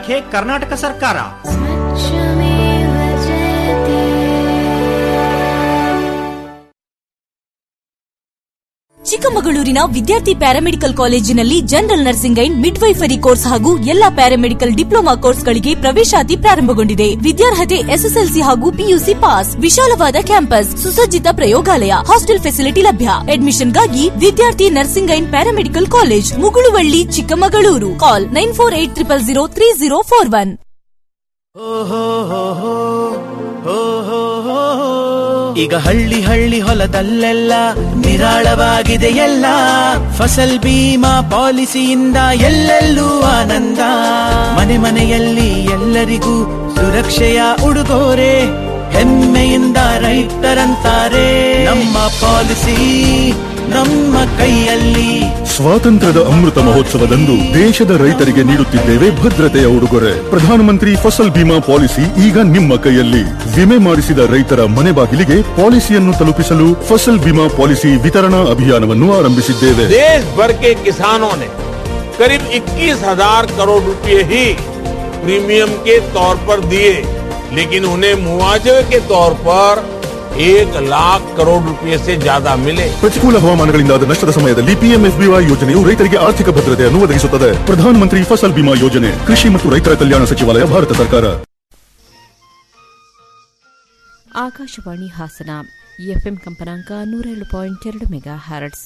ಇಲಾಖೆ ಕರ್ನಾಟಕ ಸರ್ಕಾರ ಚಿಕ್ಕಮಗಳೂರಿನ ವಿದ್ಯಾರ್ಥಿ ಪ್ಯಾರಾಮೆಡಿಕಲ್ ಕಾಲೇಜಿನಲ್ಲಿ general nursing and midwifery course ಹಾಗೂ ಎಲ್ಲಾ ಪ್ಯಾರಾಮೆಡಿಕಲ್ ಡಿಪ್ಲೊಮಾ ಕೋರ್ಸ್ಗಳಿಗೆ ಪ್ರವೇಶಾತಿ ಪ್ರಾರಂಭಗೊಂಡಿದೆ ವಿದ್ಯಾರ್ಹತೆ ಎಸ್ಎಸ್ಎಲ್ಸಿ ಹಾಗೂ ಪಿಯುಸಿ ಪಾಸ್ ವಿಶಾಲವಾದ ಕ್ಯಾಂಪಸ್ ಸುಸಜ್ಜಿತ ಪ್ರಯೋಗಾಲಯ ಹಾಸ್ಟೆಲ್ ಫೆಸಿಲಿಟಿ ಲಭ್ಯ ಅಡ್ಮಿಷನ್ಗಾಗಿ ವಿದ್ಯಾರ್ಥಿ nursing and paramedical college Muguluvalli Chikkamagaluru call nine four eight triple zero three zero four one ಈಗ ಹಳ್ಳಿ ಹಳ್ಳಿ ಹೊಲದಲ್ಲೆಲ್ಲ ನಿರಾಳವಾಗಿದೆ ಎಲ್ಲ ಫಸಲ್ ಬೀಮಾ ಪಾಲಿಸಿಯಿಂದ ಎಲ್ಲೆಲ್ಲೂ ಆನಂದ ಮನೆ ಮನೆಯಲ್ಲಿ ಎಲ್ಲರಿಗೂ ಸುರಕ್ಷೆಯ ಉಡುಗೊರೆ ಹೆಮ್ಮೆಯಿಂದ ರೈತರಂತಾರೆ ನಮ್ಮ ಪಾಲಿಸಿ ನಮ್ಮ ಕೈಯಲ್ಲಿ ಸ್ವಾತಂತ್ರ್ಯದ ಅಮೃತ ಮಹೋತ್ಸವದಂದು ದೇಶದ ರೈತರಿಗೆ ನೀಡುತ್ತಿದ್ದೇವೆ ಭದ್ರತೆಯ ಉಡುಗೊರೆ ಪ್ರಧಾನಮಂತ್ರಿ ಫಸಲ್ ಬಿಮಾ ಪಾಲಿಸಿ ಈಗ ನಿಮ್ಮ ಕೈಯಲ್ಲಿ ವಿಮೆ ಮಾಡಿಸಿದ ರೈತರ ಮನೆ ಬಾಗಿಲಿಗೆ ಪಾಲಿಸಿಯನ್ನು ತಲುಪಿಸಲು ಫಸಲ್ ಬಿಮಾ ಪಾಲಿಸಿ ವಿತರಣಾ ಅಭಿಯಾನವನ್ನು ಆರಂಭಿಸಿದ್ದೇವೆ देश भर के किसानों ने करीब 21,000 करोड़ रुपए ही प्रीमियम के तौर पर दिए लेकिन उन्हें मुआवजे के तौर पर एक लाख करोड़ रुपए से ज्यादा मिले ಪ್ರತಿಕೂಲ ಹವಾಮಾನಗಳಿಂದಾದ ನಷ್ಟದ ಸಮಯದಲ್ಲಿ ಪಿಎಂಎಫ್ಬಿವೈ ಯೋಜನೆಯು ರೈತರಿಗೆ ಆರ್ಥಿಕ ಭದ್ರತೆಯನ್ನು ಒದಗಿಸುತ್ತದೆ ಪ್ರಧಾನಮಂತ್ರಿ ಫಸಲ್ ಬಿಮಾ ಯೋಜನೆ ಕೃಷಿ ಮತ್ತು ರೈತರ ಕಲ್ಯಾಣ ಸಚಿವಾಲಯ ಭಾರತ ಸರ್ಕಾರ ಆಕಾಶವಾಣಿ ಹಾಸನ ಎಫ್ಎಂ ಕಂಪನಾಂಕ ನೂರೇಳು ಪಾಯಿಂಟ್ ಎರಡು ಮೆಗಾ ಹ್ಯಾರಟ್ಸ್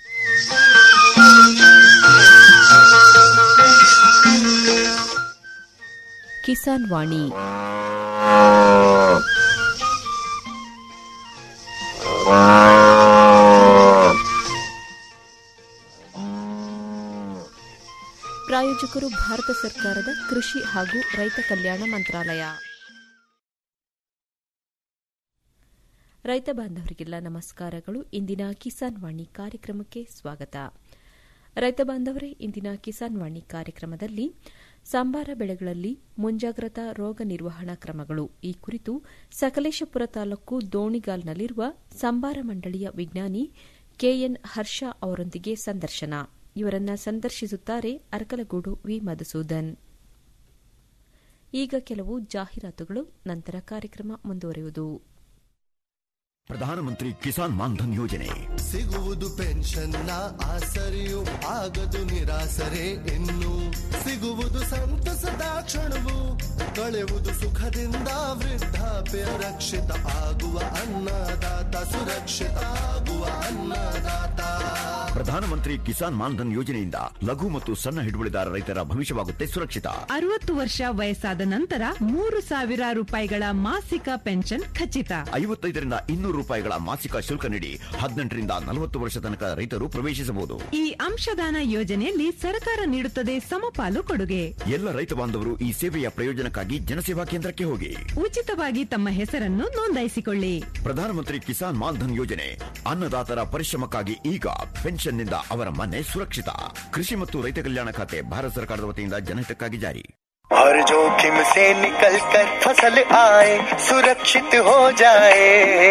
ಕಿಸಾನ್ ವಾಣಿ ಪ್ರಾಯೋಜಕರು ಭಾರತ ಸರ್ಕಾರದ ಕೃಷಿ ಹಾಗೂ ರೈತ ಕಲ್ಯಾಣ ಮಂತ್ರಾಲಯ ರೈತ ಬಾಂಧವರಿಗೆಲ್ಲ ನಮಸ್ಕಾರಗಳು ಇಂದಿನ ಕಿಸಾನ್ ವಾಣಿ ಕಾರ್ಯಕ್ರಮಕ್ಕೆ ಸ್ವಾಗತ ರೈತ ಬಾಂಧವರೇ ಇಂದಿನ ಕಿಸಾನ್ ವಾಣಿ ಕಾರ್ಯಕ್ರಮದಲ್ಲಿ ಸಾಂಬಾರ ಬೆಳೆಗಳಲ್ಲಿ ಮುಂಜಾಗ್ರತಾ ರೋಗ ನಿರ್ವಹಣಾ ಕ್ರಮಗಳು ಈ ಕುರಿತು ಸಕಲೇಶಪುರ ತಾಲೂಕು ದೋಣಿಗಾಲ್ನಲ್ಲಿರುವ ಸಂಬಾರ ಮಂಡಳಿಯ ವಿಜ್ಞಾನಿ ಕೆಎನ್ ಹರ್ಷ ಅವರೊಂದಿಗೆ ಸಂದರ್ಶನ ಇವರನ್ನ ಸಂದರ್ಶಿಸುತ್ತಾರೆ ಅರಕಲಗೂಡು ವಿ ಮಧುಸೂದನ್ ಈಗ ಕೆಲವು ಜಾಹೀರಾತುಗಳು ನಂತರ ಕಾರ್ಯಕ್ರಮ ಮುಂದುವರಿಯುವುದು ಪ್ರಧಾನಮಂತ್ರಿ ಕಿಸಾನ್ ಮಾನ್ಧನ್ ಯೋಜನೆ ಸಿಗುವುದು ಪೆನ್ಷನ್ನ ಆಸರೆಯು ಆಗದು ನಿರಾಸರೆ ಇನ್ನು ಸಿಗುವುದು ಸಂತಸದ ಕ್ಷಣವು ಕಳೆಯುವುದು ಸುಖದಿಂದ ವೃದ್ಧಾಪ್ಯ ರಕ್ಷಿತ ಆಗುವ ಅನ್ನದಾತ ಸುರಕ್ಷಿತ ಆಗುವ ಅನ್ನದಾತ ಪ್ರಧಾನಮಂತ್ರಿ ಕಿಸಾನ್ ಮಾನ್ಧನ್ ಯೋಜನೆಯಿಂದ ಲಘು ಮತ್ತು ಸಣ್ಣ ಹಿಡುವಳಿದಾರ ರೈತರ ಭವಿಷ್ಯವಾಗುತ್ತೆ ಸುರಕ್ಷಿತ ಅರವತ್ತು ವರ್ಷ ವಯಸ್ಸಾದ ನಂತರ ಮೂರು ಸಾವಿರ ರೂಪಾಯಿಗಳ ಮಾಸಿಕ ಪೆನ್ಷನ್ ಖಚಿತ ಐವತ್ತೈದರಿಂದ ಇನ್ನೂರು ರೂಪಾಯಿಗಳ ಮಾಸಿಕ ಶುಲ್ಕ ನೀಡಿ ಹದಿನೆಂಟರಿಂದ ನಲವತ್ತು ವರ್ಷ ತನಕ ರೈತರು ಪ್ರವೇಶಿಸಬಹುದು ಈ ಅಂಶದಾನ ಯೋಜನೆಯಲ್ಲಿ ಸರ್ಕಾರ ನೀಡುತ್ತದೆ ಸಮಪಾಲು ಕೊಡುಗೆ ಎಲ್ಲ ರೈತ ಬಾಂಧವರು ಈ ಸೇವೆಯ ಪ್ರಯೋಜನಕ್ಕಾಗಿ ಜನಸೇವಾ ಕೇಂದ್ರಕ್ಕೆ ಹೋಗಿ ಉಚಿತವಾಗಿ ತಮ್ಮ ಹೆಸರನ್ನು ನೋಂದಾಯಿಸಿಕೊಳ್ಳಿ ಪ್ರಧಾನಮಂತ್ರಿ ಕಿಸಾನ್ ಮಾನ್ಧನ್ ಯೋಜನೆ ಅನ್ನದಾತರ ಪರಿಶ್ರಮಕ್ಕಾಗಿ ಈಗ ಪೆನ್ಷನ್ನಿಂದ ಅವರ ಮನೆ ಸುರಕ್ಷಿತ ಕೃಷಿ ಮತ್ತು ರೈತ ಕಲ್ಯಾಣ ಖಾತೆ ಭಾರತ ಸರ್ಕಾರದ ವತಿಯಿಂದ ಜನಹಿತಕ್ಕಾಗಿ ಜಾರಿ हर जोखिम से निकल कर फसल आए सुरक्षित हो जाए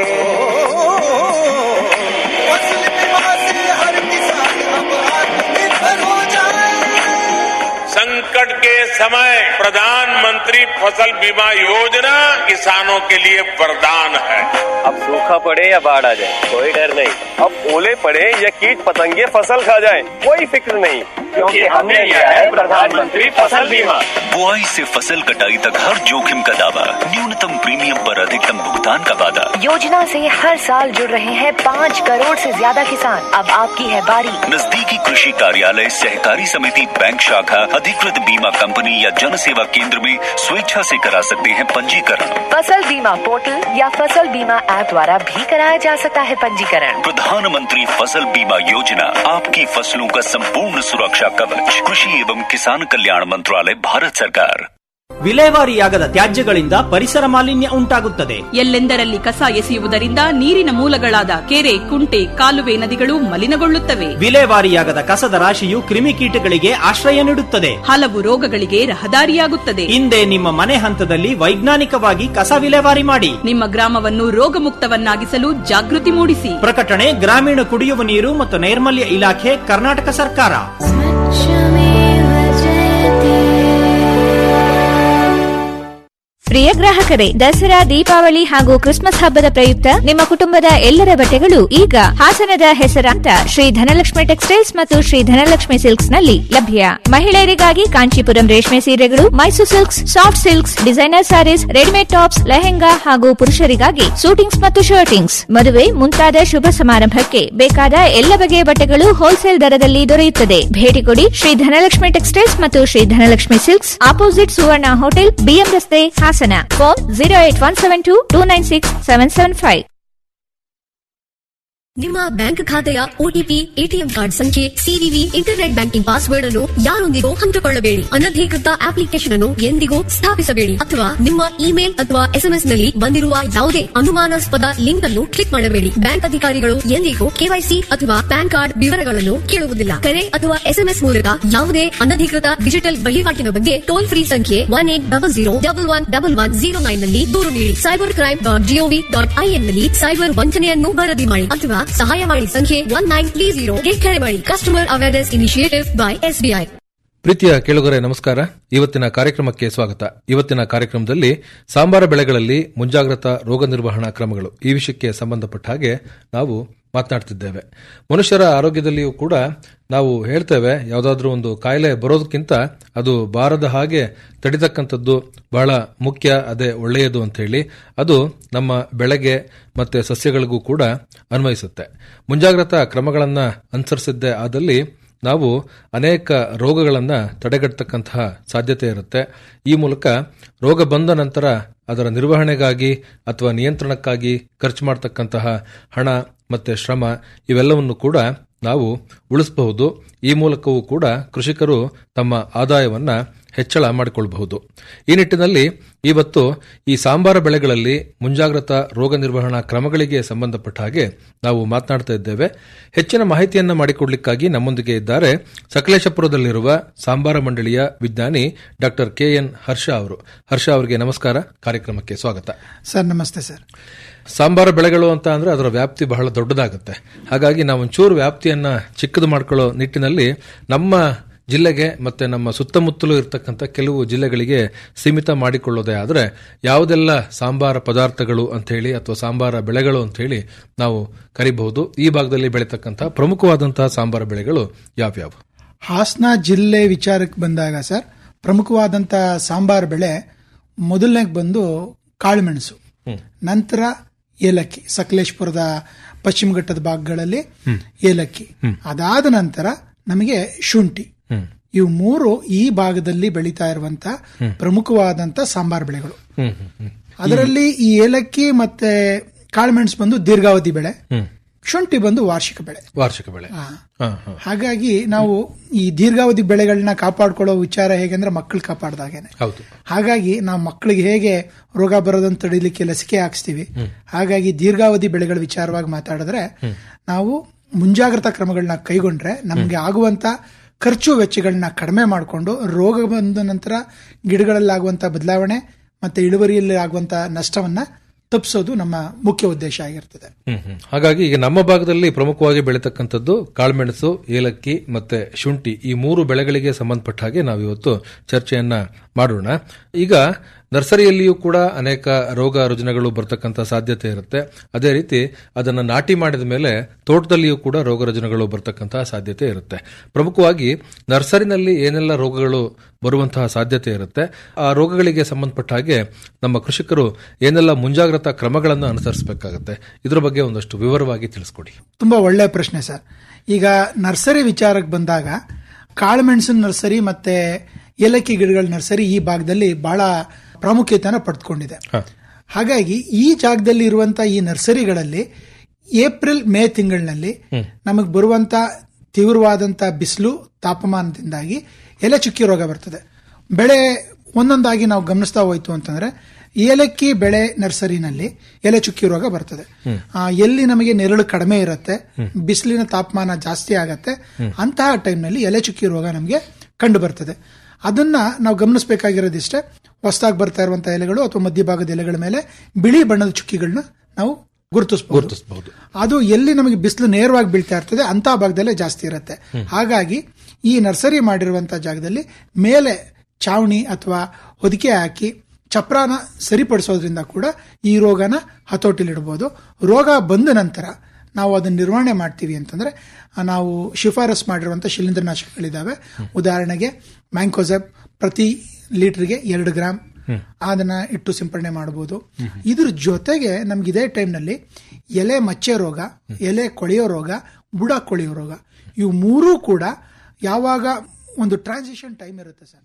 फसल बीमा से हर किसान अब आत्मनिर्भर हो जाए संकट के समय प्रधानमंत्री फसल बीमा योजना किसानों के लिए वरदान है अब सूखा पड़े या बाढ़ आ जाए कोई डर नहीं अब ओले पड़े या कीट पतंगे फसल खा जाए कोई फिक्र नहीं क्योंकि हमने लिया है प्रधानमंत्री फसल बीमा बुआई से फसल कटाई तक हर जोखिम का दावा न्यूनतम प्रीमियम पर अधिकतम भुगतान का वादा योजना से हर साल जुड़ रहे हैं पाँच करोड़ से ज्यादा किसान अब आपकी है बारी नजदीकी कृषि कार्यालय सहकारी समिति बैंक शाखा अधिकृत बीमा कंपनी या जन सेवा केंद्र में स्वेच्छा से करा सकते हैं पंजीकरण फसल बीमा पोर्टल या फसल बीमा ऐप द्वारा भी कराया जा सकता है पंजीकरण प्रधानमंत्री फसल बीमा योजना आपकी फसलों का संपूर्ण सुरक्षा कवच कृषि एवं किसान कल्याण मंत्रालय भारत सरकार ವಿಲೇವಾರಿಯಾಗದ ತ್ಯಾಜ್ಯಗಳಿಂದ ಪರಿಸರ ಮಾಲಿನ್ಯ ಉಂಟಾಗುತ್ತದೆ ಎಲ್ಲೆಂದರಲ್ಲಿ ಕಸ ಎಸೆಯುವುದರಿಂದ ನೀರಿನ ಮೂಲಗಳಾದ ಕೆರೆ ಕುಂಟೆ ಕಾಲುವೆ ನದಿಗಳು ಮಲಿನಗೊಳ್ಳುತ್ತವೆ ವಿಲೇವಾರಿಯಾಗದ ಕಸದ ರಾಶಿಯು ಕ್ರಿಮಿಕೀಟಗಳಿಗೆ ಆಶ್ರಯ ನೀಡುತ್ತದೆ ಹಲವು ರೋಗಗಳಿಗೆ ರಹದಾರಿಯಾಗುತ್ತದೆ ಹಿಂದೆ ನಿಮ್ಮ ಮನೆ ಹಂತದಲ್ಲಿ ವೈಜ್ಞಾನಿಕವಾಗಿ ಕಸ ವಿಲೇವಾರಿ ಮಾಡಿ ನಿಮ್ಮ ಗ್ರಾಮವನ್ನು ರೋಗಮುಕ್ತವನ್ನಾಗಿಸಲು ಜಾಗೃತಿ ಮೂಡಿಸಿ ಪ್ರಕಟಣೆ ಗ್ರಾಮೀಣ ಕುಡಿಯುವ ನೀರು ಮತ್ತು ನೈರ್ಮಲ್ಯ ಇಲಾಖೆ ಕರ್ನಾಟಕ ಸರ್ಕಾರ ಪ್ರಿಯ ಗ್ರಾಹಕರೇ ದಸರಾ ದೀಪಾವಳಿ ಹಾಗೂ ಕ್ರಿಸ್ಮಸ್ ಹಬ್ಬದ ಪ್ರಯುಕ್ತ ನಿಮ್ಮ ಕುಟುಂಬದ ಎಲ್ಲರ ಬಟ್ಟೆಗಳು ಈಗ ಹಾಸನದ ಹೆಸರಾಂತ ಶ್ರೀ ಧನಲಕ್ಷ್ಮಿ ಟೆಕ್ಸ್ಟೈಲ್ಸ್ ಮತ್ತು ಶ್ರೀ ಧನಲಕ್ಷ್ಮಿ ಸಿಲ್ಕ್ಸ್ ನಲ್ಲಿ ಲಭ್ಯ ಮಹಿಳೆಯರಿಗಾಗಿ ಕಾಂಚೀಪುರಂ ರೇಷ್ಮೆ ಸೀರೆಗಳು Mysuru silks soft silks designer saris readymade tops lehenga ಹಾಗೂ ಪುರುಷರಿಗಾಗಿ ಸೂಟಿಂಗ್ಸ್ ಮತ್ತು ಶರ್ಟಿಂಗ್ಸ್ ಮದುವೆ ಮುಂತಾದ ಶುಭ ಸಮಾರಂಭಕ್ಕೆ ಬೇಕಾದ ಎಲ್ಲ ಬಗೆಯ ಬಟ್ಟೆಗಳು ಹೋಲ್ಸೇಲ್ ದರದಲ್ಲಿ ದೊರೆಯುತ್ತದೆ ಭೇಟಿ ಕೊಡಿ ಶ್ರೀ ಧನಲಕ್ಷ್ಮಿ ಟೆಕ್ಸ್ಟೈಲ್ಸ್ ಮತ್ತು Shri Dhanalakshmi silks opposite Suvarna hotel BM ರಸ್ತೆ Hassan phone zero eight one seven two two nine six seven seven five ನಿಮ್ಮ ಬ್ಯಾಂಕ್ ಖಾತೆಯ ಒಟಿಪಿ ಎಟಿಎಂ ಕಾರ್ಡ್ ಸಂಖ್ಯೆ ಸಿವಿವಿ ಇಂಟರ್ನೆಟ್ ಬ್ಯಾಂಕಿಂಗ್ ಪಾಸ್ವರ್ಡ್ ಅನ್ನು ಯಾರೊಂದಿಗೂ ಹಂಚಿಕೊಳ್ಳಬೇಡಿ ಅನಧಿಕೃತ ಅಪ್ಲಿಕೇಶನ್ ಅನ್ನು ಎಂದಿಗೂ ಸ್ಥಾಪಿಸಬೇಡಿ ಅಥವಾ ನಿಮ್ಮ ಇಮೇಲ್ ಅಥವಾ ಎಸ್ಎಂಎಸ್ ನಲ್ಲಿ ಬಂದಿರುವ ಯಾವುದೇ ಅನುಮಾನಾಸ್ಪದ ಲಿಂಕ್ ಅನ್ನು ಕ್ಲಿಕ್ ಮಾಡಬೇಡಿ ಬ್ಯಾಂಕ್ ಅಧಿಕಾರಿಗಳು ಎಂದಿಗೂ ಕೆವೈಸಿ ಅಥವಾ ಪ್ಯಾನ್ ಕಾರ್ಡ್ ವಿವರಗಳನ್ನು ಕೇಳುವುದಿಲ್ಲ ಕರೆ ಅಥವಾ ಎಸ್ಎಂಎಸ್ ಮೂಲಕ ಯಾವುದೇ ಅನಧಿಕೃತ ಡಿಜಿಟಲ್ ವಹಿವಾಟಿನ ಬಗ್ಗೆ ಟೋಲ್ ಫ್ರೀ ಸಂಖ್ಯೆ one eight double zero double one double one zero nine ನಲ್ಲಿ ದೂರು ನೀಡಿ cyber crime dot GOV dot IN ನಲ್ಲಿ ಸೈಬರ್ ವಂಚನೆಯನ್ನು ವರದಿ ಮಾಡಿ ಅಥವಾ ಸಹಾಯವಾಣಿ ಸಂಖ್ಯೆ ಒನ್ ನೈನ್ ತ್ರೀ ಜೀರೋ ಕರೆ ಮಾಡಿ customer awareness initiative by SBI ಪ್ರೀತಿಯ ಕೇಳುಗರೆ ನಮಸ್ಕಾರ ಇವತ್ತಿನ ಕಾರ್ಯಕ್ರಮಕ್ಕೆ ಸ್ವಾಗತ ಇವತ್ತಿನ ಕಾರ್ಯಕ್ರಮದಲ್ಲಿ ಸಾಂಬಾರ ಬೆಳೆಗಳಲ್ಲಿ ಮುಂಜಾಗ್ರತಾ ರೋಗ ನಿರ್ವಹಣಾ ಕ್ರಮಗಳು ಈ ವಿಷಯಕ್ಕೆ ಸಂಬಂಧಪಟ್ಟ ಹಾಗೆ ನಾವು ಮಾತನಾಡ್ತಿದ್ದೇವೆ ಮನುಷ್ಯರ ಆರೋಗ್ಯದಲ್ಲಿಯೂ ಕೂಡ ನಾವು ಹೇಳ್ತೇವೆ ಯಾವುದಾದ್ರೂ ಒಂದು ಕಾಯಿಲೆ ಬರೋದಕ್ಕಿಂತ ಅದು ಬಾರದ ಹಾಗೆ ತಡಿತಕ್ಕಂಥದ್ದು ಬಹಳ ಮುಖ್ಯ ಅದೇ ಒಳ್ಳೆಯದು ಅಂತ ಹೇಳಿ ಅದು ನಮ್ಮ ಬೆಳೆಗೆ ಮತ್ತೆ ಸಸ್ಯಗಳಿಗೂ ಕೂಡ ಅನ್ವಯಿಸುತ್ತೆ ಮುಂಜಾಗ್ರತಾ ಕ್ರಮಗಳನ್ನು ಅನುಸರಿಸಿದ್ದೇ ಆದಲ್ಲಿ ನಾವು ಅನೇಕ ರೋಗಗಳನ್ನು ತಡೆಗಟ್ಟತಕ್ಕಂತಹ ಸಾಧ್ಯತೆ ಇರುತ್ತೆ ಈ ಮೂಲಕ ರೋಗ ಬಂದ ನಂತರ ಅದರ ನಿರ್ವಹಣೆಗಾಗಿ ಅಥವಾ ನಿಯಂತ್ರಣಕ್ಕಾಗಿ ಖರ್ಚು ಮಾಡತಕ್ಕಂತಹ ಹಣ ಮತ್ತೆ ಶ್ರಮ ಇವೆಲ್ಲವನ್ನು ಕೂಡ ನಾವು ಉಳಿಸಬಹುದು ಈ ಮೂಲಕವೂ ಕೂಡ ಕೃಷಿಕರು ತಮ್ಮ ಆದಾಯವನ್ನ ಹೆಚ್ಚಳ ಮಾಡಿಕೊಳ್ಳಬಹುದು ಈ ನಿಟ್ಟಿನಲ್ಲಿ ಇವತ್ತು ಈ ಸಾಂಬಾರ ಬೆಳೆಗಳಲ್ಲಿ ಮುಂಜಾಗ್ರತಾ ರೋಗ ನಿರ್ವಹಣಾ ಕ್ರಮಗಳಿಗೆ ಸಂಬಂಧಪಟ್ಟ ಹಾಗೆ ನಾವು ಮಾತನಾಡ್ತಾ ಇದ್ದೇವೆ ಹೆಚ್ಚಿನ ಮಾಹಿತಿಯನ್ನ ಮಾಡಿಕೊಡ್ಲಿಕ್ಕಾಗಿ ನಮ್ಮೊಂದಿಗೆ ಇದ್ದಾರೆ ಸಕಲೇಶಪುರದಲ್ಲಿರುವ ಸಾಂಬಾರ ಮಂಡಳಿಯ ವಿಜ್ಞಾನಿ ಡಾಕ್ಟರ್ ಕೆ ಎನ್ ಹರ್ಷ ಅವರು ಹರ್ಷ ಅವರಿಗೆ ನಮಸ್ಕಾರ ಕಾರ್ಯಕ್ರಮಕ್ಕೆ ಸ್ವಾಗತ ಸರ್ ನಮಸ್ತೆ ಸರ್ ಸಾಂಬಾರ ಬೆಳೆಗಳು ಅಂತ ಅಂದ್ರೆ ಅದರ ವ್ಯಾಪ್ತಿ ಬಹಳ ದೊಡ್ಡದಾಗುತ್ತೆ ಹಾಗಾಗಿ ನಾವು ಒಂಚೂರು ವ್ಯಾಪ್ತಿಯನ್ನ ಚಿಕ್ಕದು ಮಾಡ್ಕೊಳ್ಳೋ ನಿಟ್ಟಿನಲ್ಲಿ ನಮ್ಮ ಜಿಲ್ಲೆಗೆ ಮತ್ತೆ ನಮ್ಮ ಸುತ್ತಮುತ್ತಲೂ ಇರತಕ್ಕಂಥ ಕೆಲವು ಜಿಲ್ಲೆಗಳಿಗೆ ಸೀಮಿತ ಮಾಡಿಕೊಳ್ಳೋದೇ ಆದರೆ ಯಾವುದೆಲ್ಲ ಸಾಂಬಾರ ಪದಾರ್ಥಗಳು ಅಂತ ಹೇಳಿ ಅಥವಾ ಸಾಂಬಾರ ಬೆಳೆಗಳು ಅಂತ ಹೇಳಿ ನಾವು ಕರಿಬಹುದು ಈ ಭಾಗದಲ್ಲಿ ಬೆಳೀತಕ್ಕಂಥ ಪ್ರಮುಖವಾದಂತಹ ಸಾಂಬಾರ ಬೆಳೆಗಳು ಯಾವ್ಯಾವು ಹಾಸನ ಜಿಲ್ಲೆ ವಿಚಾರಕ್ಕೆ ಬಂದಾಗ ಸರ್ ಪ್ರಮುಖವಾದಂತ ಸಾಂಬಾರ್ ಬೆಳೆ ಮೊದಲನೇ ಬಂದು ಕಾಳುಮೆಣಸು ನಂತರ ಏಲಕ್ಕಿ ಸಕಲೇಶ್ಪುರದ ಪಶ್ಚಿಮ ಘಟ್ಟದ ಭಾಗಗಳಲ್ಲಿ ಏಲಕ್ಕಿ ಅದಾದ ನಂತರ ನಮಗೆ ಶುಂಠಿ ಇವು ಮೂರು ಈ ಭಾಗದಲ್ಲಿ ಬೆಳೀತಾ ಇರುವಂತ ಪ್ರಮುಖವಾದಂತ ಸಾಂಬಾರ್ ಬೆಳೆಗಳು ಅದರಲ್ಲಿ ಈ ಏಲಕ್ಕಿ ಮತ್ತೆ ಕಾಳುಮೆಣಸು ಬಂದು ದೀರ್ಘಾವಧಿ ಬೆಳೆ ಶುಂಠಿ ಬಂದು ವಾರ್ಷಿಕ ಬೆಳೆ ವಾರ್ಷಿಕ ಬೆಳೆ ಹಾ. ಹಾ, ಹಾ. ಹಾಗಾಗಿ ನಾವು ಈ ದೀರ್ಘಾವಧಿ ಬೆಳೆಗಳನ್ನ ಕಾಪಾಡ್ಕೊಳ್ಳೋ ವಿಚಾರ ಹೇಗೆಂದ್ರೆ ಮಕ್ಕಳು ಕಾಪಾಡ್ದಾಗೇನೆ ಹೌದು ಹಾಗಾಗಿ ನಾವು ಮಕ್ಕಳಿಗೆ ಹೇಗೆ ರೋಗ ಬರೋದನ್ನ ತಡಿಲಿಕ್ಕೆ ಲಸಿಕೆ ಹಾಕ್ಸ್ತೀವಿ ಹಾಗಾಗಿ ದೀರ್ಘಾವಧಿ ಬೆಳೆಗಳ ವಿಚಾರವಾಗಿ ಮಾತಾಡಿದ್ರೆ ನಾವು ಮುಂಜಾಗ್ರತಾ ಕ್ರಮಗಳನ್ನ ಕೈಗೊಂಡ್ರೆ ನಮಗೆ ಆಗುವಂತ ಖರ್ಚು ವೆಚ್ಚಗಳನ್ನ ಕಡಿಮೆ ಮಾಡಿಕೊಂಡು ರೋಗ ಬಂದ ನಂತರ ಗಿಡಗಳಲ್ಲಾಗುವಂತ ಬದಲಾವಣೆ ಮತ್ತೆ ಇಳುವರಿಯಲ್ಲಿ ಆಗುವಂತ ನಷ್ಟವನ್ನ ತಪ್ಪಿಸೋದು ನಮ್ಮ ಮುಖ್ಯ ಉದ್ದೇಶ ಆಗಿರ್ತದೆ ಹ್ಮ್, ಹ್ಮ್. ಹಾಗಾಗಿ ಈಗ ನಮ್ಮ ಭಾಗದಲ್ಲಿ ಪ್ರಮುಖವಾಗಿ ಬೆಳೀತಕ್ಕಂಥದ್ದು ಕಾಳುಮೆಣಸು ಏಲಕ್ಕಿ ಮತ್ತೆ ಶುಂಠಿ ಈ ಮೂರು ಬೆಳೆಗಳಿಗೆ ಸಂಬಂಧಪಟ್ಟ ಹಾಗೆ ನಾವು ಇವತ್ತು ಚರ್ಚೆಯನ್ನ ಮಾಡೋಣ ಈಗ ನರ್ಸರಿಯಲ್ಲಿಯೂ ಕೂಡ ಅನೇಕ ರೋಗ ರುಜಿನಗಳು ಬರ್ತಕ್ಕಂಥ ಸಾಧ್ಯತೆ ಇರುತ್ತೆ ಅದೇ ರೀತಿ ಅದನ್ನು ನಾಟಿ ಮಾಡಿದ ಮೇಲೆ ತೋಟದಲ್ಲಿಯೂ ಕೂಡ ರೋಗ ರುಜಿನಗಳು ಬರ್ತಕ್ಕಂತಹ ಸಾಧ್ಯತೆ ಇರುತ್ತೆ ಪ್ರಮುಖವಾಗಿ ನರ್ಸರಿನಲ್ಲಿ ಏನೆಲ್ಲ ರೋಗಗಳು ಬರುವಂತಹ ಸಾಧ್ಯತೆ ಇರುತ್ತೆ ಆ ರೋಗಗಳಿಗೆ ಸಂಬಂಧಪಟ್ಟ ಹಾಗೆ ನಮ್ಮ ಕೃಷಿಕರು ಏನೆಲ್ಲ ಮುಂಜಾಗ್ರತಾ ಕ್ರಮಗಳನ್ನು ಅನುಸರಿಸಬೇಕಾಗುತ್ತೆ ಇದ್ರ ಬಗ್ಗೆ ಒಂದಷ್ಟು ವಿವರವಾಗಿ ತಿಳಿಸ್ಕೊಡಿ ತುಂಬಾ ಒಳ್ಳೆ ಪ್ರಶ್ನೆ ಸರ್ ಈಗ ನರ್ಸರಿ ವಿಚಾರಕ್ಕೆ ಬಂದಾಗ ಕಾಳುಮೆಣಸಿನ ನರ್ಸರಿ ಮತ್ತೆ ಏಲಕ್ಕಿ ಗಿಡಗಳ ನರ್ಸರಿ ಈ ಭಾಗದಲ್ಲಿ ಬಹಳ ಪ್ರಾಮುಖ್ಯತೆನ ಪಡೆದುಕೊಂಡಿದೆ ಹಾಗಾಗಿ ಈ ಜಾಗದಲ್ಲಿ ಇರುವಂತ ಈ ನರ್ಸರಿಗಳಲ್ಲಿ ಏಪ್ರಿಲ್ ಮೇ ತಿಂಗಳಿನಲ್ಲಿ ನಮಗೆ ಬರುವಂತ ತೀವ್ರವಾದಂತ ಬಿಸಿಲು ತಾಪಮಾನದಿಂದಾಗಿ ಎಲೆ ಚುಕ್ಕಿ ರೋಗ ಬರ್ತದೆ ಬೆಳೆ ಒಂದೊಂದಾಗಿ ನಾವು ಗಮನಿಸ್ತಾ ಹೋಯ್ತು ಅಂತಂದ್ರೆ ಏಲಕ್ಕಿ ಬೆಳೆ ನರ್ಸರಿನಲ್ಲಿ ಎಲೆ ಚುಕ್ಕಿ ರೋಗ ಬರ್ತದೆ ಆ, ಎಲ್ಲಿ ನಮಗೆ ನೆರಳು ಕಡಿಮೆ ಇರುತ್ತೆ ಬಿಸಿಲಿನ ತಾಪಮಾನ ಜಾಸ್ತಿ ಆಗತ್ತೆ ಅಂತಹ ಟೈಮ್ನಲ್ಲಿ ಎಲೆ ಚುಕ್ಕಿ ರೋಗ ನಮಗೆ ಕಂಡು ಬರ್ತದೆ ಅದನ್ನ ನಾವು ಗಮನಿಸಬೇಕಾಗಿರೋದಿಷ್ಟೇ ಹೊಸದಾಗಿ ಬರ್ತಾ ಇರುವಂತಹ ಎಲೆಗಳು ಅಥವಾ ಮಧ್ಯಭಾಗದ ಎಲೆಗಳ ಮೇಲೆ ಬಿಳಿ ಬಣ್ಣದ ಚುಕ್ಕಿಗಳನ್ನ ನಾವು ಗುರುತಿಸಬಹುದು ಅದು ಎಲ್ಲಿ ನಮಗೆ ಬಿಸಿಲು ನೇರವಾಗಿ ಬೀಳ್ತಾ ಇರ್ತದೆ ಅಂತ ಭಾಗದಲ್ಲೇ ಜಾಸ್ತಿ ಇರುತ್ತೆ ಹಾಗಾಗಿ ಈ ನರ್ಸರಿ ಮಾಡಿರುವಂತಹ ಜಾಗದಲ್ಲಿ ಮೇಲೆ ಚಾವಣಿ ಅಥವಾ ಹೊದಿಕೆ ಹಾಕಿ ಚಪ್ರಾನ ಸರಿಪಡಿಸೋದ್ರಿಂದ ಕೂಡ ಈ ರೋಗನ ಹತೋಟಿಲಿಡ್ಬೋದು ರೋಗ ಬಂದ ನಂತರ ನಾವು ಅದನ್ನ ನಿರ್ವಹಣೆ ಮಾಡ್ತೀವಿ ಅಂತಂದ್ರೆ ಆ, ನಾವು ಶಿಫಾರಸ್ ಮಾಡಿರುವಂತ ಶಿಲೀಂಧ್ರನಾಶಕಗಳಿದಾವೆ ಉದಾಹರಣೆಗೆ ಮ್ಯಾಂಕೋಸೆಬ್ ಪ್ರತಿ ಲೀಟರ್ಗೆ ಎರಡು ಗ್ರಾಮ್ ಅದನ್ನ ಇಟ್ಟು ಸಿಂಪಡಣೆ ಮಾಡಬಹುದು ಇದ್ರ ಜೊತೆಗೆ ನಮ್ಗೆ ಇದೇ ಟೈಮ್ನಲ್ಲಿ ಎಲೆ ಮಚ್ಚೆ ರೋಗ ಎಲೆ ಕೊಳೆಯೋ ರೋಗ ಬುಡ ಕೊಳೆಯೋ ರೋಗ ಇವು ಮೂರೂ ಕೂಡ ಯಾವಾಗ ಒಂದು ಟ್ರಾನ್ಸಿಷನ್ ಟೈಮ್ ಇರುತ್ತೆ ಸರ್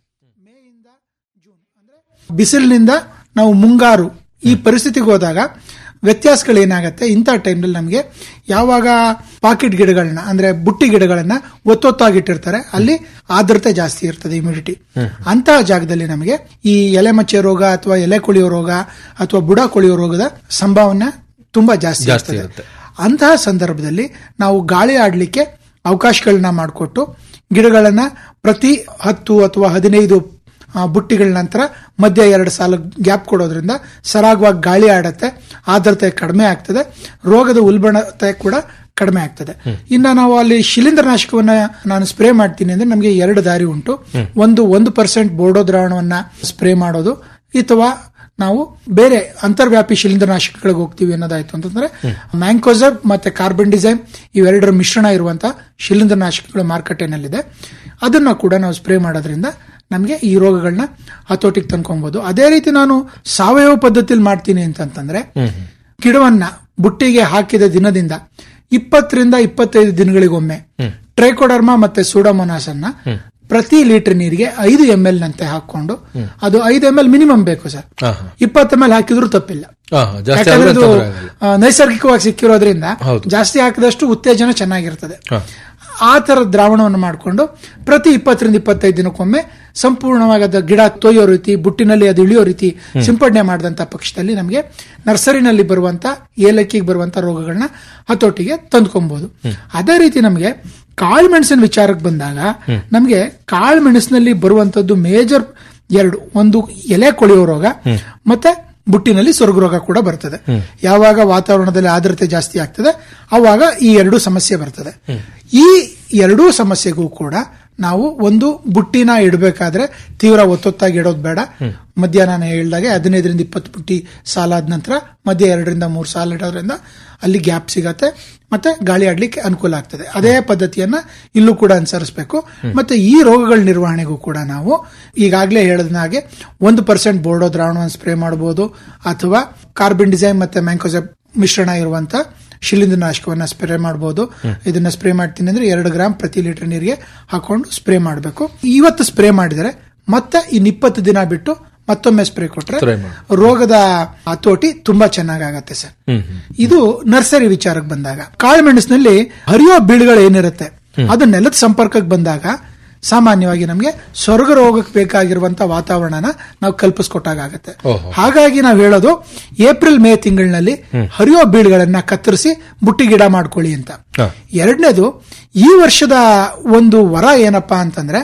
ಬಿಸಿಲಿನಿಂದ ನಾವು ಮುಂಗಾರು ಈ ಪರಿಸ್ಥಿತಿಗೆ ಹೋದಾಗ ವ್ಯತ್ಯಾಸಗಳೇನಾಗತ್ತೆ ಇಂಥ ಟೈಮ್ನಲ್ಲಿ ನಮಗೆ ಯಾವಾಗ ಪಾಕೆಟ್ ಗಿಡಗಳನ್ನ ಅಂದ್ರೆ ಬುಟ್ಟಿ ಗಿಡಗಳನ್ನ ಒತ್ತೊತ್ತಾಗಿಟ್ಟಿರ್ತಾರೆ ಅಲ್ಲಿ ಆರ್ದ್ರತೆ ಜಾಸ್ತಿ ಇರ್ತದೆ ಇಮ್ಯುನಿಟಿ ಅಂತಹ ಜಾಗದಲ್ಲಿ ನಮಗೆ ಈ ಎಲೆ ಮಚ್ಚೆ ರೋಗ ಅಥವಾ ಎಲೆ ಕೊಳೆಯೋ ರೋಗ ಅಥವಾ ಬುಡ ಕೊಳೆಯೋ ರೋಗದ ಸಂಭಾವನೆ ತುಂಬಾ ಜಾಸ್ತಿ ಜಾಸ್ತಿ ಇರ್ತದೆ ಇರುತ್ತೆ ಅಂತಹ ಸಂದರ್ಭದಲ್ಲಿ ನಾವು ಗಾಳಿ ಆಡ್ಲಿಕ್ಕೆ ಅವಕಾಶಗಳನ್ನ ಮಾಡಿಕೊಟ್ಟು ಗಿಡಗಳನ್ನ ಪ್ರತಿ ಹತ್ತು ಅಥವಾ ಹದಿನೈದು ಆ, ಬುಟ್ಟಿಗಳ ನಂತರ ಮಧ್ಯ ಎರಡು ಸಾಲ ಗ್ಯಾಪ್ ಕೊಡೋದ್ರಿಂದ ಸರಾಗವಾಗಿ ಗಾಳಿ ಆಡತ್ತೆ ಆರ್ದ್ರತೆ ಕಡಿಮೆ ಆಗ್ತದೆ ರೋಗದ ಉಲ್ಬಣತೆ ಕೂಡ ಕಡಿಮೆ ಆಗ್ತದೆ ಇನ್ನ ನಾವು ಅಲ್ಲಿ ಶಿಲೀಂಧ್ರನಾಶಕವನ್ನ ನಾನು ಸ್ಪ್ರೇ ಮಾಡ್ತೀನಿ ಅಂದ್ರೆ ನಮಗೆ ಎರಡು ದಾರಿ ಉಂಟು ಒಂದು ಒಂದು ಪರ್ಸೆಂಟ್ ಬೋರ್ಡೋ ದ್ರಾವಣವನ್ನ ಸ್ಪ್ರೇ ಮಾಡೋದು ಅಥವಾ ನಾವು ಬೇರೆ ಅಂತರ್ವ್ಯಾಪಿ ಶಿಲೀಂಧ್ರನಾಶಕಗಳಿಗೆ ಹೋಗ್ತೀವಿ ಅನ್ನೋದಾಯ್ತು ಅಂತಂದ್ರೆ ಮ್ಯಾಂಕೋಸಬ್ ಮತ್ತೆ ಕಾರ್ಬನ್ ಡಿಸೈಮ್ ಇವೆರಡರ ಮಿಶ್ರಣ ಇರುವಂತಹ ಶಿಲೀಂಧ್ರನಾಶಕಗಳು ಮಾರುಕಟ್ಟೆನಲ್ಲಿದೆ ಅದನ್ನ ಕೂಡ ನಾವು ಸ್ಪ್ರೇ ಮಾಡೋದ್ರಿಂದ ನಮಗೆ ಈ ರೋಗಗಳನ್ನ ಹತೋಟಿಗೆ ತಂದ್ಕೊಬಹುದು ಅದೇ ರೀತಿ ನಾನು ಸಾವಯವ ಪದ್ಧತಿಯಲ್ಲಿ ಮಾಡ್ತೀನಿ ಅಂತಂತಂದ್ರೆ ಗಿಡವನ್ನ ಬುಟ್ಟಿಗೆ ಹಾಕಿದ ದಿನದಿಂದ ಇಪ್ಪತ್ತರಿಂದ ಇಪ್ಪತ್ತೈದು ದಿನಗಳಿಗೊಮ್ಮೆ ಟ್ರೈಕೋಡರ್ಮಾ ಮತ್ತೆ ಸೂಡೋಮೊನಾಸ್ ಅನ್ನ ಪ್ರತಿ ಲೀಟರ್ ನೀರಿಗೆ ಐದು ಎಂ ಎಲ್ ನಂತೆ ಹಾಕೊಂಡು ಅದು ಐದು ಎಂ ಎಲ್ ಮಿನಿಮಮ್ ಬೇಕು ಸರ್ ಹಾ, ಹಾ. ಇಪ್ಪತ್ತು ಎಂ ಎಲ್ ಹಾಕಿದ್ರು ತಪ್ಪಿಲ್ಲ ಹಾ, ಹಾ, ಜಾಸ್ತಿ ಯಾಕಂದ್ರೆ ಆದ್ರೆ ಇದು ತೊಂದ್ರೆ ಆಗಲ್ಲ. ಆ, ನೈಸರ್ಗಿಕವಾಗಿ ಸಿಕ್ಕಿರೋದ್ರಿಂದ ಹೌದು. ಜಾಸ್ತಿ ಹಾಕಿದಷ್ಟು ಉತ್ತೇಜನ ಚೆನ್ನಾಗಿರ್ತದೆ ಹಾ. ಆ ತರ ದ್ರಾವಣವನ್ನು ಮಾಡಿಕೊಂಡು ಪ್ರತಿ ಇಪ್ಪತ್ತರಿಂದ ಇಪ್ಪತ್ತೈದು ದಿನಕ್ಕೊಮ್ಮೆ ಸಂಪೂರ್ಣವಾಗಿ ಅದು ಗಿಡ ತೊಯ್ಯೋ ರೀತಿ ಬುಟ್ಟಿನಲ್ಲಿ ಅದು ಇಳಿಯೋ ರೀತಿ ಸಿಂಪಡಣೆ ಮಾಡಿದಂತ ಪಕ್ಷದಲ್ಲಿ ನಮಗೆ ನರ್ಸರಿನಲ್ಲಿ ಬರುವಂತ ಏಲಕ್ಕಿಗೆ ಬರುವಂತ ರೋಗಗಳನ್ನ ಹತೋಟಿಗೆ ತಂದ್ಕೊಬಹುದು ಅದೇ ರೀತಿ ನಮಗೆ ಕಾಳು ಮೆಣಸಿನ ವಿಚಾರಕ್ಕೆ ಬಂದಾಗ ನಮಗೆ ಕಾಳು ಮೆಣಸಿನಲ್ಲಿ ಬರುವಂತದ್ದು ಮೇಜರ್ ಎರಡು ಒಂದು ಎಲೆ ಕೊಳೆಯೋ ರೋಗ ಮತ್ತೆ ಬುಟ್ಟಿನಲ್ಲಿ ಸ್ವರ್ಗ ರೋಗ ಕೂಡ ಬರ್ತದೆ ಯಾವಾಗ ವಾತಾವರಣದಲ್ಲಿ ಆರ್ದ್ರತೆ ಜಾಸ್ತಿ ಆಗ್ತದೆ ಅವಾಗ ಈ ಎರಡೂ ಸಮಸ್ಯೆ ಬರ್ತದೆ ಈ ಎರಡೂ ಸಮಸ್ಯೆಗೂ ಕೂಡ ನಾವು ಒಂದು ಬುಟ್ಟಿನ ಇಡಬೇಕಾದ್ರೆ ತೀವ್ರ ಒತ್ತೊತ್ತಾಗಿ ಇಡೋದು ಬೇಡ ಮಧ್ಯಾಹ್ನ ನಾನು ಹೇಳ್ದಾಗೆ ಹದಿನೈದರಿಂದ ಇಪ್ಪತ್ತು ಬುಟ್ಟಿ ಸಾಲ ಆದ ನಂತರ ಮಧ್ಯ ಎರಡರಿಂದ ಮೂರು ಸಾಲ ಇಡೋದ್ರಿಂದ ಅಲ್ಲಿ ಗ್ಯಾಪ್ ಸಿಗತ್ತೆ ಮತ್ತೆ ಗಾಳಿ ಆಡ್ಲಿಕ್ಕೆ ಅನುಕೂಲ ಆಗ್ತದೆ ಅದೇ ಪದ್ಧತಿಯನ್ನ ಇಲ್ಲೂ ಕೂಡ ಅನುಸರಿಸಬೇಕು ಮತ್ತೆ ಈ ರೋಗಗಳ ನಿರ್ವಹಣೆಗೂ ಕೂಡ ನಾವು ಈಗಾಗಲೇ ಹೇಳಿದ ಹಾಗೆ ಒಂದು ಪರ್ಸೆಂಟ್ ಬೋರ್ಡೋ ದ್ರಾವಣವನ್ನು ಸ್ಪ್ರೇ ಮಾಡಬಹುದು ಅಥವಾ ಕಾರ್ಬನ್ ಡಿಸೈನ್ ಮತ್ತೆ ಮ್ಯಾಂಕೋಸೆಪ್ ಮಿಶ್ರಣ ಇರುವಂತ ಶಿಲೀಂಧ್ರನಾಶಕವನ್ನ ಸ್ಪ್ರೇ ಮಾಡಬಹುದು ಇದನ್ನ ಸ್ಪ್ರೇ ಮಾಡ್ತೀನಿ ಅಂದ್ರೆ ಎರಡು ಗ್ರಾಮ್ ಪ್ರತಿ ಲೀಟರ್ ನೀರಿಗೆ ಹಾಕೊಂಡು ಸ್ಪ್ರೇ ಮಾಡಬೇಕು ಇವತ್ತು ಸ್ಪ್ರೇ ಮಾಡಿದರೆ ಮತ್ತೆ ಇನ್ ಇಪ್ಪತ್ತು ದಿನ ಬಿಟ್ಟು ಮತ್ತೊಮ್ಮೆ ಸ್ಪ್ರೇ ಕೊಟ್ರೆ Spray ಮಾಡು. ರೋಗದ ಹತೋಟಿ ತುಂಬಾ ಚೆನ್ನಾಗಾಗತ್ತೆ ಸರ್ ಹ್ಮ್ ಹ್ಮ್. ಇದು ನರ್ಸರಿ ವಿಚಾರಕ್ಕೆ ಬಂದಾಗ ಕಾಳುಮೆಣಸಿನಲ್ಲಿ ಹರಿಯೋ ಬೀಳುಗಳು ಏನಿರುತ್ತೆ ಅದು ನೆಲದ ಸಂಪರ್ಕಕ್ಕೆ ಬಂದಾಗ ಸಾಮಾನ್ಯವಾಗಿ ನಮಗೆ ಸ್ವರ್ಗ ರೋಗಕ್ಕೆ ಬೇಕಾಗಿರುವಂತ ವಾತಾವರಣನ ನಾವು ಕಲ್ಪಿಸ್ಕೊಟ್ಟಾಗ ಆಗತ್ತೆ ಓಹೋ. ಹಾಗಾಗಿ ನಾವು ಹೇಳೋದು ಏಪ್ರಿಲ್ ಮೇ ತಿಂಗಳಿನಲ್ಲಿ ಹರಿಯೋ ಬೀಳುಗಳನ್ನ ಕತ್ತರಿಸಿ ಬುಟ್ಟಿ ಗಿಡ ಮಾಡ್ಕೊಳ್ಳಿ ಅಂತ ಹಾ. ಎರಡನೇದು ಈ ವರ್ಷದ ಒಂದು ವರ ಏನಪ್ಪಾ ಅಂತಂದ್ರೆ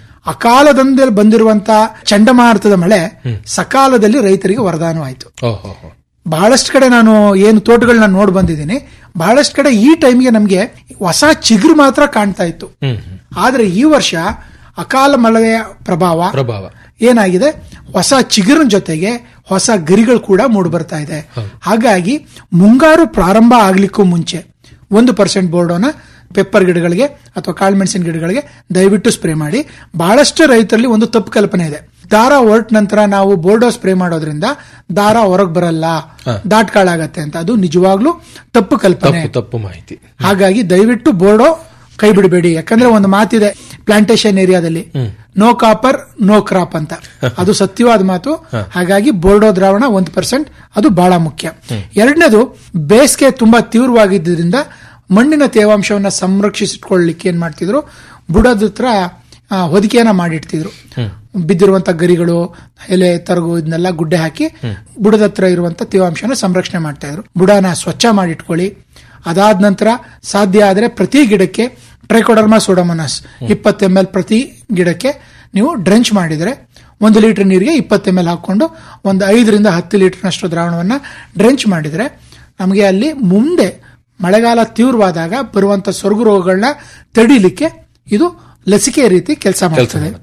ಅಕಾಲದಲ್ಲಿ ಬಂದಿರುವಂತ ಚಂಡಮಾರುತದ ಮಳೆ ಸಕಾಲದಲ್ಲಿ ರೈತರಿಗೆ ವರದಾನವಾಯಿತು ಓಹೋ ಹೋ. ಬಹಳಷ್ಟು ಕಡೆ ನಾನು ಏನು ತೋಟಗಳನ್ನ ನೋಡ್ ಬಂದಿದ್ದೀನಿ ಬಹಳಷ್ಟು ಕಡೆ ಈ ಟೈಮ್ಗೆ ನಮ್ಗೆ ಹೊಸ ಚಿಗುರು ಮಾತ್ರ ಕಾಣ್ತಾ ಇತ್ತು ಹ್ಮ್ ಹ್ಮ್. ಆದ್ರೆ ಈ ವರ್ಷ ಅಕಾಲ ಮಳೆಯ ಪ್ರಭಾವ ಪ್ರಭಾವ ಏನಾಗಿದೆ ಹೊಸ ಚಿಗುರಿನ ಜೊತೆಗೆ ಹೊಸ ಗರಿಗಳು ಕೂಡ ಮೂಡಿ ಬರ್ತಾ ಇದೆ ಹಾಗಾಗಿ ಮುಂಗಾರು ಪ್ರಾರಂಭ ಆಗ್ಲಿಕ್ಕೂ ಮುಂಚೆ ಒಂದು ಪರ್ಸೆಂಟ್ ಬೋರ್ಡೋನ ಪೆಪ್ಪರ್ ಗಿಡಗಳಿಗೆ ಅಥವಾ ಕಾಳುಮೆಣಸಿನ ಗಿಡಗಳಿಗೆ ದಯವಿಟ್ಟು ಸ್ಪ್ರೇ ಮಾಡಿ ಬಹಳಷ್ಟು ರೈತರಲ್ಲಿ ಒಂದು ತಪ್ಪು ಕಲ್ಪನೆ ಇದೆ ದಾರ ಹೊರಟ ನಂತರ ನಾವು ಬೋರ್ಡೋ ಸ್ಪ್ರೇ ಮಾಡೋದ್ರಿಂದ ದಾರ ಹೊರಗೆ ಬರಲ್ಲ ದಾಟ್ಕಾಳಾಗತ್ತೆ ಅಂತ ಅದು ನಿಜವಾಗ್ಲೂ ತಪ್ಪು ಕಲ್ಪನೆ ತಪ್ಪು ತಪ್ಪು ಮಾಹಿತಿ ಹಾಗಾಗಿ ದಯವಿಟ್ಟು ಬೋರ್ಡೋ ಕೈ ಬಿಡಬೇಡಿ ಯಾಕಂದ್ರೆ ಒಂದು ಮಾತಿದೆ ಪ್ಲಾಂಟೇಶನ್ ಏರಿಯಾದಲ್ಲಿ ನೋ ಕಾಪರ್ ನೋ ಕ್ರಾಪ್ ಅಂತ ಅದು ಸತ್ಯವಾದ ಮಾತು ಹಾಗಾಗಿ ಬೋರ್ಡೋ ದ್ರಾವಣ ಒಂದು ಪರ್ಸೆಂಟ್ ಅದು ಬಹಳ ಮುಖ್ಯ ಎರಡನೇದು ಬೇಸಿಗೆ ತುಂಬಾ ತೀವ್ರವಾಗಿದ್ದರಿಂದ ಮಣ್ಣಿನ ತೇವಾಂಶವನ್ನ ಸಂರಕ್ಷಿಸಿಟ್ಕೊಳ್ಳಿಕ್ಕೆ ಏನ್ ಮಾಡ್ತಿದ್ರು ಬುಡದ ಹತ್ರ ಆ, ಹೊದಿಕೆಯನ್ನ ಮಾಡಿಡ್ತಿದ್ರು ಬಿದ್ದಿರುವಂತ ಗರಿಗಳು ಎಲೆ ತರಗು ಇದನ್ನೆಲ್ಲ ಗುಡ್ಡೆ ಹಾಕಿ ಬುಡದ ಹತ್ರ ಇರುವಂತ ತೇವಾಂಶನ ಸಂರಕ್ಷಣೆ ಮಾಡ್ತಾ ಇದ್ರು ಬುಡನ ಸ್ವಚ್ಛ ಮಾಡಿಟ್ಕೊಳ್ಳಿ ಅದಾದ ನಂತರ ಸಾಧ್ಯ ಆದರೆ ಪ್ರತಿ ಗಿಡಕ್ಕೆ ಟ್ರೈಕೋಡರ್ಮಾ ಸೋಡೋಮೋನಾಸ್ ಇಪ್ಪತ್ತು ಎಂ ಎಲ್ ಪ್ರತಿ ಗಿಡಕ್ಕೆ ನೀವು ಡ್ರೆಂಚ್ ಮಾಡಿದರೆ ಒಂದು ಲೀಟರ್ ನೀರಿಗೆ ಇಪ್ಪತ್ತು ಎಂ ಎಲ್ ಹಾಕೊಂಡು ಒಂದು ಐದರಿಂದ ಹತ್ತು ಲೀಟರ್ನಷ್ಟು ದ್ರಾವಣವನ್ನ ಡ್ರೆಂಚ್ ಮಾಡಿದರೆ ನಮಗೆ ಅಲ್ಲಿ ಮುಂದೆ ಮಳೆಗಾಲ ತೀವ್ರವಾದಾಗ ಬರುವಂತ ಸೊರಗು ರೋಗಗಳನ್ನ ತಡಿಲಿಕ್ಕೆ ಇದು ಲಸಿಕೆ ರೀತಿ ಕೆಲಸ ಕೆಲಸ ಮಾಡ್ತದೆ ಮಾಡುತ್ತೆ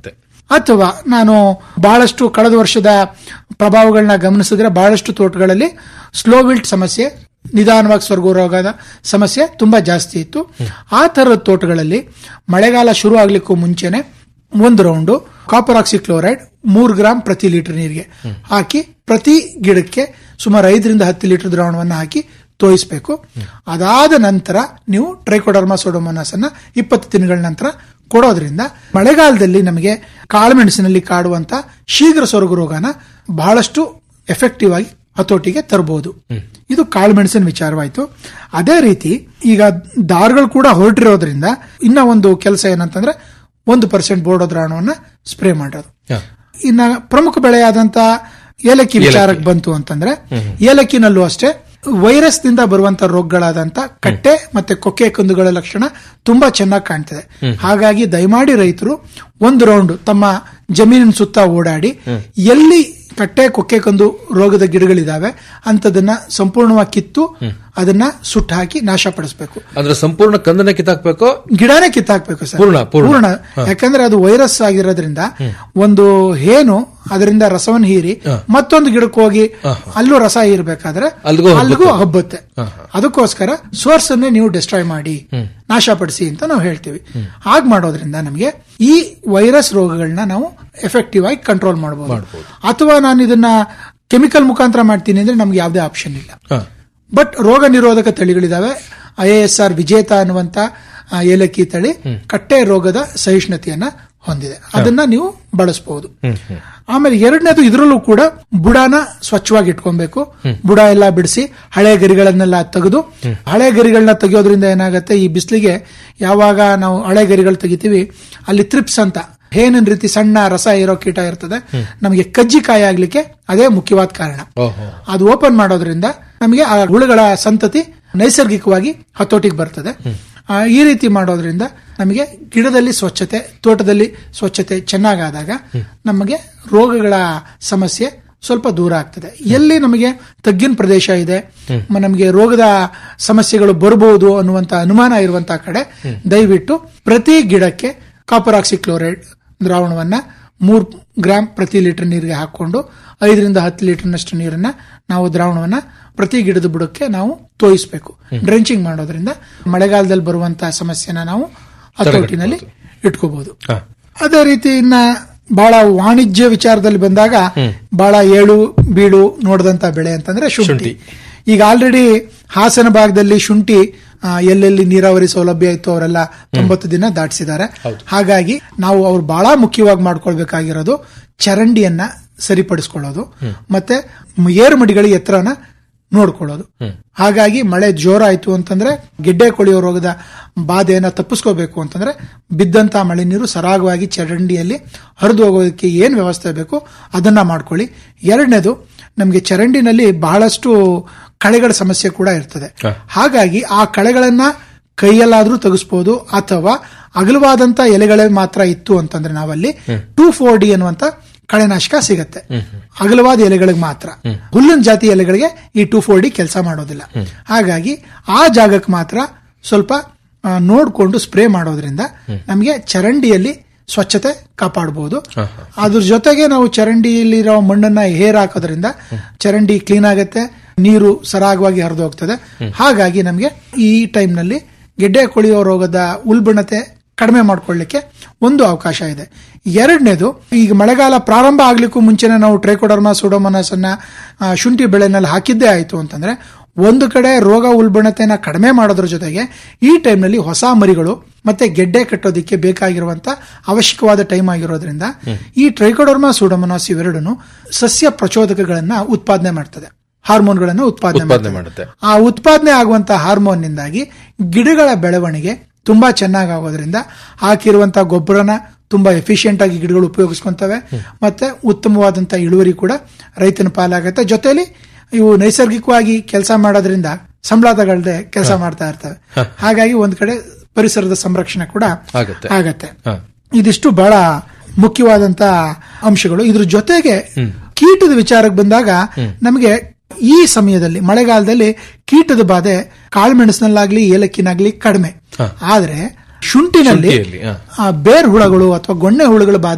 ಅಥವಾ ನಾನು ಬಹಳಷ್ಟು ಕಳೆದ ವರ್ಷದ ಪ್ರಭಾವಗಳನ್ನ ಗಮನಿಸಿದ್ರೆ ಬಹಳಷ್ಟು ತೋಟಗಳಲ್ಲಿ ಸ್ಲೋ ವಿಲ್ಟ್ ಸಮಸ್ಯೆ ನಿಧಾನವಾಗಿ ಸ್ವರ್ಗ ರೋಗದ ಸಮಸ್ಯೆ ತುಂಬಾ ಜಾಸ್ತಿ ಇತ್ತು ಆ ತರದ ತೋಟಗಳಲ್ಲಿ ಮಳೆಗಾಲ ಶುರು ಆಗ್ಲಿಕ್ಕೂ ಮುಂಚೆನೆ ಒಂದು ರೌಂಡು ಕಾಪರ್ ಆಕ್ಸಿಕ್ಲೋರೈಡ್ ಮೂರು ಗ್ರಾಂ ಪ್ರತಿ ಲೀಟರ್ ನೀರಿಗೆ ಹಾಕಿ ಪ್ರತಿ ಗಿಡಕ್ಕೆ ಸುಮಾರು ಐದರಿಂದ ಹತ್ತು ಲೀಟರ್ ದ್ರಾವಣವನ್ನು ಹಾಕಿ ತೋಯಿಸಬೇಕು ಅದಾದ ನಂತರ ನೀವು ಟ್ರೈಕೋಡರ್ಮಾ ಸೋಡೋಮೋನಾಸ್ ಅನ್ನ ಇಪ್ಪತ್ತು ದಿನಗಳ ನಂತರ ಕೊಡೋದ್ರಿಂದ ಮಳೆಗಾಲದಲ್ಲಿ ನಮಗೆ ಕಾಳುಮೆಣಸಿನಲ್ಲಿ ಕಾಡುವಂತ ಶೀಘ್ರ ಸೊರಗು ರೋಗನ ಬಹಳಷ್ಟು ಎಫೆಕ್ಟಿವ್ ಆಗಿ ಹತೋಟಿಗೆ ತರಬಹುದು ಇದು ಕಾಳುಮೆಣಸಿನ ವಿಚಾರವಾಯ್ತು ಅದೇ ರೀತಿ ಈಗ ದಾರಗಳು ಕೂಡ ಹೊರಟಿರೋದ್ರಿಂದ ಇನ್ನ ಒಂದು ಕೆಲಸ ಏನಂತಂದ್ರೆ ಒಂದು ಪರ್ಸೆಂಟ್ ಬೋರ್ಡೋ ದ್ರಾವಣವನ್ನ ಸ್ಪ್ರೇ ಮಾಡೋದು ಇನ್ನ ಪ್ರಮುಖ ಬೆಳೆಯಾದಂತ ಏಲಕ್ಕಿ ವಿಚಾರಕ್ಕೆ ಬಂತು ಅಂತಂದ್ರೆ ಏಲಕ್ಕಿನಲ್ಲೂ ಅಷ್ಟೇ ವೈರಸ್ ದಿಂದ ಬರುವಂತ ರೋಗಗಳಾದಂತ ಕಟ್ಟೆ ಮತ್ತೆ ಕೊಕ್ಕೆ ಕಂದುಗಳ ಲಕ್ಷಣ ತುಂಬಾ ಚೆನ್ನಾಗಿ ಕಾಣ್ತದೆ ಹಾಗಾಗಿ ದಯಮಾಡಿ ರೈತರು ಒಂದು ರೌಂಡ್ ತಮ್ಮ ಜಮೀನಿನ ಸುತ್ತ ಓಡಾಡಿ ಎಲ್ಲಿ ಕಟ್ಟೆ ಕೊಕ್ಕೆ ಕಂದು ರೋಗದ ಗಿಡಗಳಿದಾವೆ ಅಂತದನ್ನ ಸಂಪೂರ್ಣವಾಗಿ ಕಿತ್ತು ಅದನ್ನ ಸುಟ್ಟು ಹಾಕಿ ನಾಶಪಡಿಸಬೇಕು ಅಂದ್ರೆ ಸಂಪೂರ್ಣ ಕಂದನೆ ಕಿತ್ತಾಕ್ಬೇಕು ಗಿಡನೇ ಕಿತ್ತಾಕ್ಬೇಕು ಸರ್ ಪೂರ್ಣ, ಪೂರ್ಣ. ಹಾ. ಯಾಕಂದ್ರೆ ಅದು ವೈರಸ್ ಆಗಿರೋದ್ರಿಂದ ಒಂದು ಹೇನು ಅದರಿಂದ ರಸವನ್ನು ಹೀರಿ ಮತ್ತೊಂದು ಗಿಡಕ್ಕೆ ಹೋಗಿ ಅಲ್ಲೂ ರಸ ಹೀರ್ಬೇಕಾದ್ರೆ ಅಲ್ಗೂ ಹಬ್ಬುತ್ತೆ. ಅಲ್ಲಿಗೂ ಹಬ್ಬುತ್ತೆ ಅದಕ್ಕೋಸ್ಕರ ಸೋರ್ಸ್ ಅನ್ನೇ ನೀವು ಡಿಸ್ಟ್ರಾಯ್ ಮಾಡಿ ನಾಶಪಡಿಸಿ ಅಂತ ನಾವು ಹೇಳ್ತೀವಿ ಹಾಗೆ ಮಾಡೋದ್ರಿಂದ ನಮಗೆ ಈ ವೈರಸ್ ರೋಗಗಳನ್ನ ನಾವು ಎಫೆಕ್ಟಿವ್ ಆಗಿ ಕಂಟ್ರೋಲ್ ಮಾಡಬಹುದು ಅಥವಾ ನಾನು ಇದನ್ನ ಕೆಮಿಕಲ್ ಮುಖಾಂತರ ಮಾಡ್ತೀನಿ ಅಂದ್ರೆ ನಮ್ಗೆ ಯಾವುದೇ ಆಪ್ಷನ್ ಇಲ್ಲ ಬಟ್ ರೋಗ ನಿರೋಧಕ ತಳಿಗಳಿದಾವೆ ಐ ಎಸ್ ಆರ್ ವಿಜೇತ ಅನ್ನುವಂತ ಆ, ಏಲಕ್ಕಿ ತಳಿ ಕಟ್ಟೆ ರೋಗದ ಸಹಿಷ್ಣುತೆಯನ್ನ ಹೊಂದಿದೆ ಅದನ್ನ ನೀವು ಬಳಸಬಹುದು ಆಮೇಲೆ ಎರಡನೇದು ಇದರಲ್ಲೂ ಕೂಡ ಬುಡಾನ ಸ್ವಚ್ಛವಾಗಿ ಇಟ್ಕೊಬೇಕು ಬುಡ ಎಲ್ಲ ಬಿಡಿಸಿ ಹಳೆ ಗರಿಗಳನ್ನೆಲ್ಲ ತೆಗೆದು ಹಳೆ ಗರಿಗಳನ್ನ ತೆಗೆಯೋದ್ರಿಂದ ಏನಾಗುತ್ತೆ ಈ ಬಿಸಿಲಿಗೆ ಯಾವಾಗ ನಾವು ಹಳೆ ಗರಿಗಳು ತೆಗಿತೀವಿ ಅಲ್ಲಿ ತ್ರಿಪ್ಸ್ ಅಂತ ಹೇನಿನ ರೀತಿ ಸಣ್ಣ ರಸ ಇರೋ ಕೀಟ ಇರ್ತದೆ ನಮಗೆ ಕಜ್ಜಿಕಾಯಿ ಆಗ್ಲಿಕ್ಕೆ ಅದೇ ಮುಖ್ಯವಾದ ಕಾರಣ ಅದು ಓಪನ್ ಮಾಡೋದ್ರಿಂದ ನಮಗೆ ಆ ಹುಳುಗಳ ಸಂತತಿ ನೈಸರ್ಗಿಕವಾಗಿ ಹತೋಟಿಗೆ ಬರ್ತದೆ ಆ, ಈ ರೀತಿ ಮಾಡೋದ್ರಿಂದ ನಮಗೆ ಗಿಡದಲ್ಲಿ ಸ್ವಚ್ಛತೆ ತೋಟದಲ್ಲಿ ಸ್ವಚ್ಛತೆ ಚೆನ್ನಾಗಾದಾಗ ನಮಗೆ ರೋಗಗಳ ಸಮಸ್ಯೆ ಸ್ವಲ್ಪ ದೂರ ಆಗ್ತದೆ ಎಲ್ಲಿ ನಮಗೆ ತಗ್ಗಿನ ಪ್ರದೇಶ ಇದೆ ಮ- ನಮಗೆ ರೋಗದ ಸಮಸ್ಯೆಗಳು ಬರಬಹುದು ಅನ್ನುವಂತ ಅನುಮಾನ ಇರುವಂತಹ ಕಡೆ ದಯವಿಟ್ಟು ಪ್ರತಿ ಗಿಡಕ್ಕೆ ಕಾಪರ್ ಆಕ್ಸಿಕ್ಲೋರೈಡ್ ದ್ರಾವಣವನ್ನ ಮೂರ್ ಗ್ರಾಂ ಪ್ರತಿ ಲೀಟರ್ ನೀರಿಗೆ ಹಾಕೊಂಡು ಐದರಿಂದ ಹತ್ತು ಲೀಟರ್ನಷ್ಟು ನೀರನ್ನ ನಾವು ದ್ರಾವಣವನ್ನ ಪ್ರತಿ ಗಿಡದ ಬುಡಕ್ಕೆ ನಾವು ತೋಯಿಸಬೇಕು ಡ್ರೆಂಚಿಂಗ್ ಮಾಡೋದ್ರಿಂದ ಮಳೆಗಾಲದಲ್ಲಿ ಬರುವಂತಹ ಸಮಸ್ಯೆನ ನಾವು ಹತೋಟಿನಲ್ಲಿ ಇಟ್ಕೋಬಹುದು ಅದೇ ರೀತಿ ಇನ್ನ ಬಹಳ ವಾಣಿಜ್ಯ ವಿಚಾರದಲ್ಲಿ ಬಂದಾಗ ಬಹಳ ಏಳು ಬೀಳು ನೋಡಿದಂತ ಬೆಳೆ ಅಂತಂದ್ರೆ ಶುಂಠಿ ಈಗ ಆಲ್ರೆಡಿ ಹಾಸನ ಭಾಗದಲ್ಲಿ ಶುಂಠಿ ಆ, ಎಲ್ಲೆಲ್ಲಿ ನೀರಾವರಿ ಸೌಲಭ್ಯ ಇತ್ತು ಅವರೆಲ್ಲ ತೊಂಬತ್ತು ದಿನ ದಾಟಿಸಿದ್ದಾರೆ ಹಾಗಾಗಿ ನಾವು ಅವ್ರು ಬಹಳ ಮುಖ್ಯವಾಗಿ ಮಾಡ್ಕೊಳ್ಬೇಕಾಗಿರೋದು ಚರಂಡಿಯನ್ನ ಸರಿಪಡಿಸ್ಕೊಳ್ಳೋದು ಮತ್ತೆ ಮ್- ಏರುಮಡಿಗಳ ಎತ್ತರನ ನೋಡ್ಕೊಳ್ಳೋದು ಹಾಗಾಗಿ ಮಳೆ ಜೋರಾಯ್ತು ಅಂತಂದ್ರೆ ಗೆಡ್ಡೆ ಕೊಳೆಯೋ ರೋಗದ ಬಾಧೆಯನ್ನ ತಪ್ಪಿಸ್ಕೋಬೇಕು ಅಂತಂದ್ರೆ ಬಿದ್ದಂತ ಮಳೆ ನೀರು ಸರಾಗವಾಗಿ ಚರಂಡಿಯಲ್ಲಿ ಹರಿದು ಹೋಗೋದಕ್ಕೆ ಏನ್ ವ್ಯವಸ್ಥೆ ಬೇಕು ಅದನ್ನ ಮಾಡ್ಕೊಳ್ಳಿ ಎರಡನೇದು ನಮಗೆ ಚರಂಡಿನಲ್ಲಿ ಬಹಳಷ್ಟು ಕಳೆಗಳ ಸಮಸ್ಯೆ ಕೂಡ ಇರ್ತದೆ ಹಾಗಾಗಿ ಆ ಕಳೆಗಳನ್ನ ಕೈಯಲ್ಲಾದ್ರೂ ತೆಗಿಸ್ಬೋದು ಅಥವಾ ಅಗಲವಾದಂತ ಎಲೆಗಳೇ ಮಾತ್ರ ಇತ್ತು ಅಂತಂದ್ರೆ ನಾವಲ್ಲಿ ಟೂ ಫೋರ್ ಡಿ ಅನ್ನುವಂತ ಕಳೆನಾಶಕ ಸಿಗತ್ತೆ ಅಗಲವಾದ ಎಲೆಗಳಿಗೆ ಮಾತ್ರ ಹುಲ್ಲಿನ ಜಾತಿ ಎಲೆಗಳಿಗೆ ಈ ಟೂ ಫೋರ್ ಡಿ ಕೆಲಸ ಮಾಡೋದಿಲ್ಲ ಹಾಗಾಗಿ ಆ ಜಾಗಕ್ಕೆ ಮಾತ್ರ ಸ್ವಲ್ಪ ಆ, ನೋಡ್ಕೊಂಡು ಸ್ಪ್ರೇ ಮಾಡೋದ್ರಿಂದ ನಮಗೆ ಚರಂಡಿಯಲ್ಲಿ ಸ್ವಚ್ಛತೆ ಕಾಪಾಡಬಹುದು ಅದ್ರ ಜೊತೆಗೆ ನಾವು ಚರಂಡಿಯಲ್ಲಿರೋ ಮಣ್ಣನ್ನ ಹೇರ್ ಹಾಕೋದ್ರಿಂದ ಚರಂಡಿ ಕ್ಲೀನ್ ಆಗುತ್ತೆ ನೀರು ಸರಾಗವಾಗಿ ಹರಿದು ಹೋಗ್ತದೆ ಹಾಗಾಗಿ ನಮಗೆ ಈ ಟೈಮ್ನಲ್ಲಿ ಗೆಡ್ಡೆ ಕೊಳೆಯೋ ರೋಗದ ಉಲ್ಬಣತೆ ಕಡಿಮೆ ಮಾಡ್ಕೊಳ್ಳಿಕ್ಕೆ ಒಂದು ಅವಕಾಶ ಇದೆ ಎರಡನೇದು ಈಗ ಮಳೆಗಾಲ ಪ್ರಾರಂಭ ಆಗ್ಲಿಕ್ಕೂ ಮುಂಚೆನೆ ನಾವು ಟ್ರೈಕೋಡರ್ಮಾ ಸುಡೋಮನಸ್ ಅನ್ನ ಆ, ಶುಂಠಿ ಬೆಳೆನಲ್ಲಿ ಹಾಕಿದ್ದೇ ಆಯ್ತು ಅಂತಂದ್ರೆ ಒಂದು ಕಡೆ ರೋಗ ಉಲ್ಬಣತೆನ ಕಡಿಮೆ ಮಾಡೋದ್ರ ಜೊತೆಗೆ ಈ ಟೈಮ್ನಲ್ಲಿ ಹೊಸ ಮರಿಗಳು ಮತ್ತೆ ಗೆಡ್ಡೆ ಕಟ್ಟೋದಿಕ್ಕೆ ಬೇಕಾಗಿರುವಂತ ಅವಶ್ಯಕವಾದ ಟೈಮ್ ಆಗಿರೋದ್ರಿಂದ ಈ ಟ್ರೈಕೋಡರ್ಮಾ ಸುಡೋಮನಾಸ್ ಇವೆರಡನ್ನು ಸಸ್ಯ ಪ್ರಚೋದಕಗಳನ್ನ ಉತ್ಪಾದನೆ ಮಾಡ್ತದೆ ಹಾರ್ಮೋನ್ಗಳನ್ನು ಉತ್ಪಾದನೆ ಉತ್ಪಾದನೆ ಮಾಡ್ತದೆ ಮಾಡುತ್ತೆ ಆ ಉತ್ಪಾದನೆ ಆಗುವಂತ ಹಾರ್ಮೋನ್ ನಿಂದಾಗಿ ಗಿಡಗಳ ಬೆಳವಣಿಗೆ ತುಂಬಾ ಚೆನ್ನಾಗಿ ಆಗೋದ್ರಿಂದ ಹಾಕಿರುವಂತಹ ಗೊಬ್ಬರನ ತುಂಬಾ ಎಫಿಷಿಯಂಟ್ ಆಗಿ ಗಿಡಗಳು ಉಪಯೋಗಿಸ್ಕೊಂತವೆ ಮತ್ತೆ ಉತ್ತಮವಾದಂತ ಇಳುವರಿ ಕೂಡ ರೈತನ ಪಾಲಾಗತ್ತೆ ಜೊತೆಲಿ ಇವು ನೈಸರ್ಗಿಕವಾಗಿ ಕೆಲಸ ಮಾಡೋದ್ರಿಂದ ಸಂಬಳ ತಗೊಳ್ದೆ ಕೆಲಸ ಮಾಡ್ತಾ ಇರ್ತವೆ ಹಾಗಾಗಿ ಒಂದ್ ಕಡೆ ಪರಿಸರದ ಸಂರಕ್ಷಣೆ ಕೂಡ ಆಗತ್ತೆ ಆಗತ್ತೆ ಹ. ಇದಿಷ್ಟು ಬಹಳ ಮುಖ್ಯವಾದಂತ ಅಂಶಗಳು ಇದ್ರ ಜೊತೆಗೆ ಕೀಟದ ವಿಚಾರಕ್ಕೆ ಬಂದಾಗ ನಮಗೆ ಈ ಸಮಯದಲ್ಲಿ ಮಳೆಗಾಲದಲ್ಲಿ ಕೀಟದ ಬಾಧೆ ಕಾಳುಮೆಣಸಿನಲ್ಲಾಗ್ಲಿ ಏಲಕ್ಕಿನಾಗ್ಲಿ ಕಡಿಮೆ ಆದ್ರೆ ಶುಂಠಿನಲ್ಲಿ ಶುಂಠಿಯಲ್ಲಿ, ಹ. ಆ ಬೇರ್ ಹುಳಗಳು ಅಥವಾ ಗೊಣ್ಣೆ ಹುಳುಗಳ ಬಾಧೆ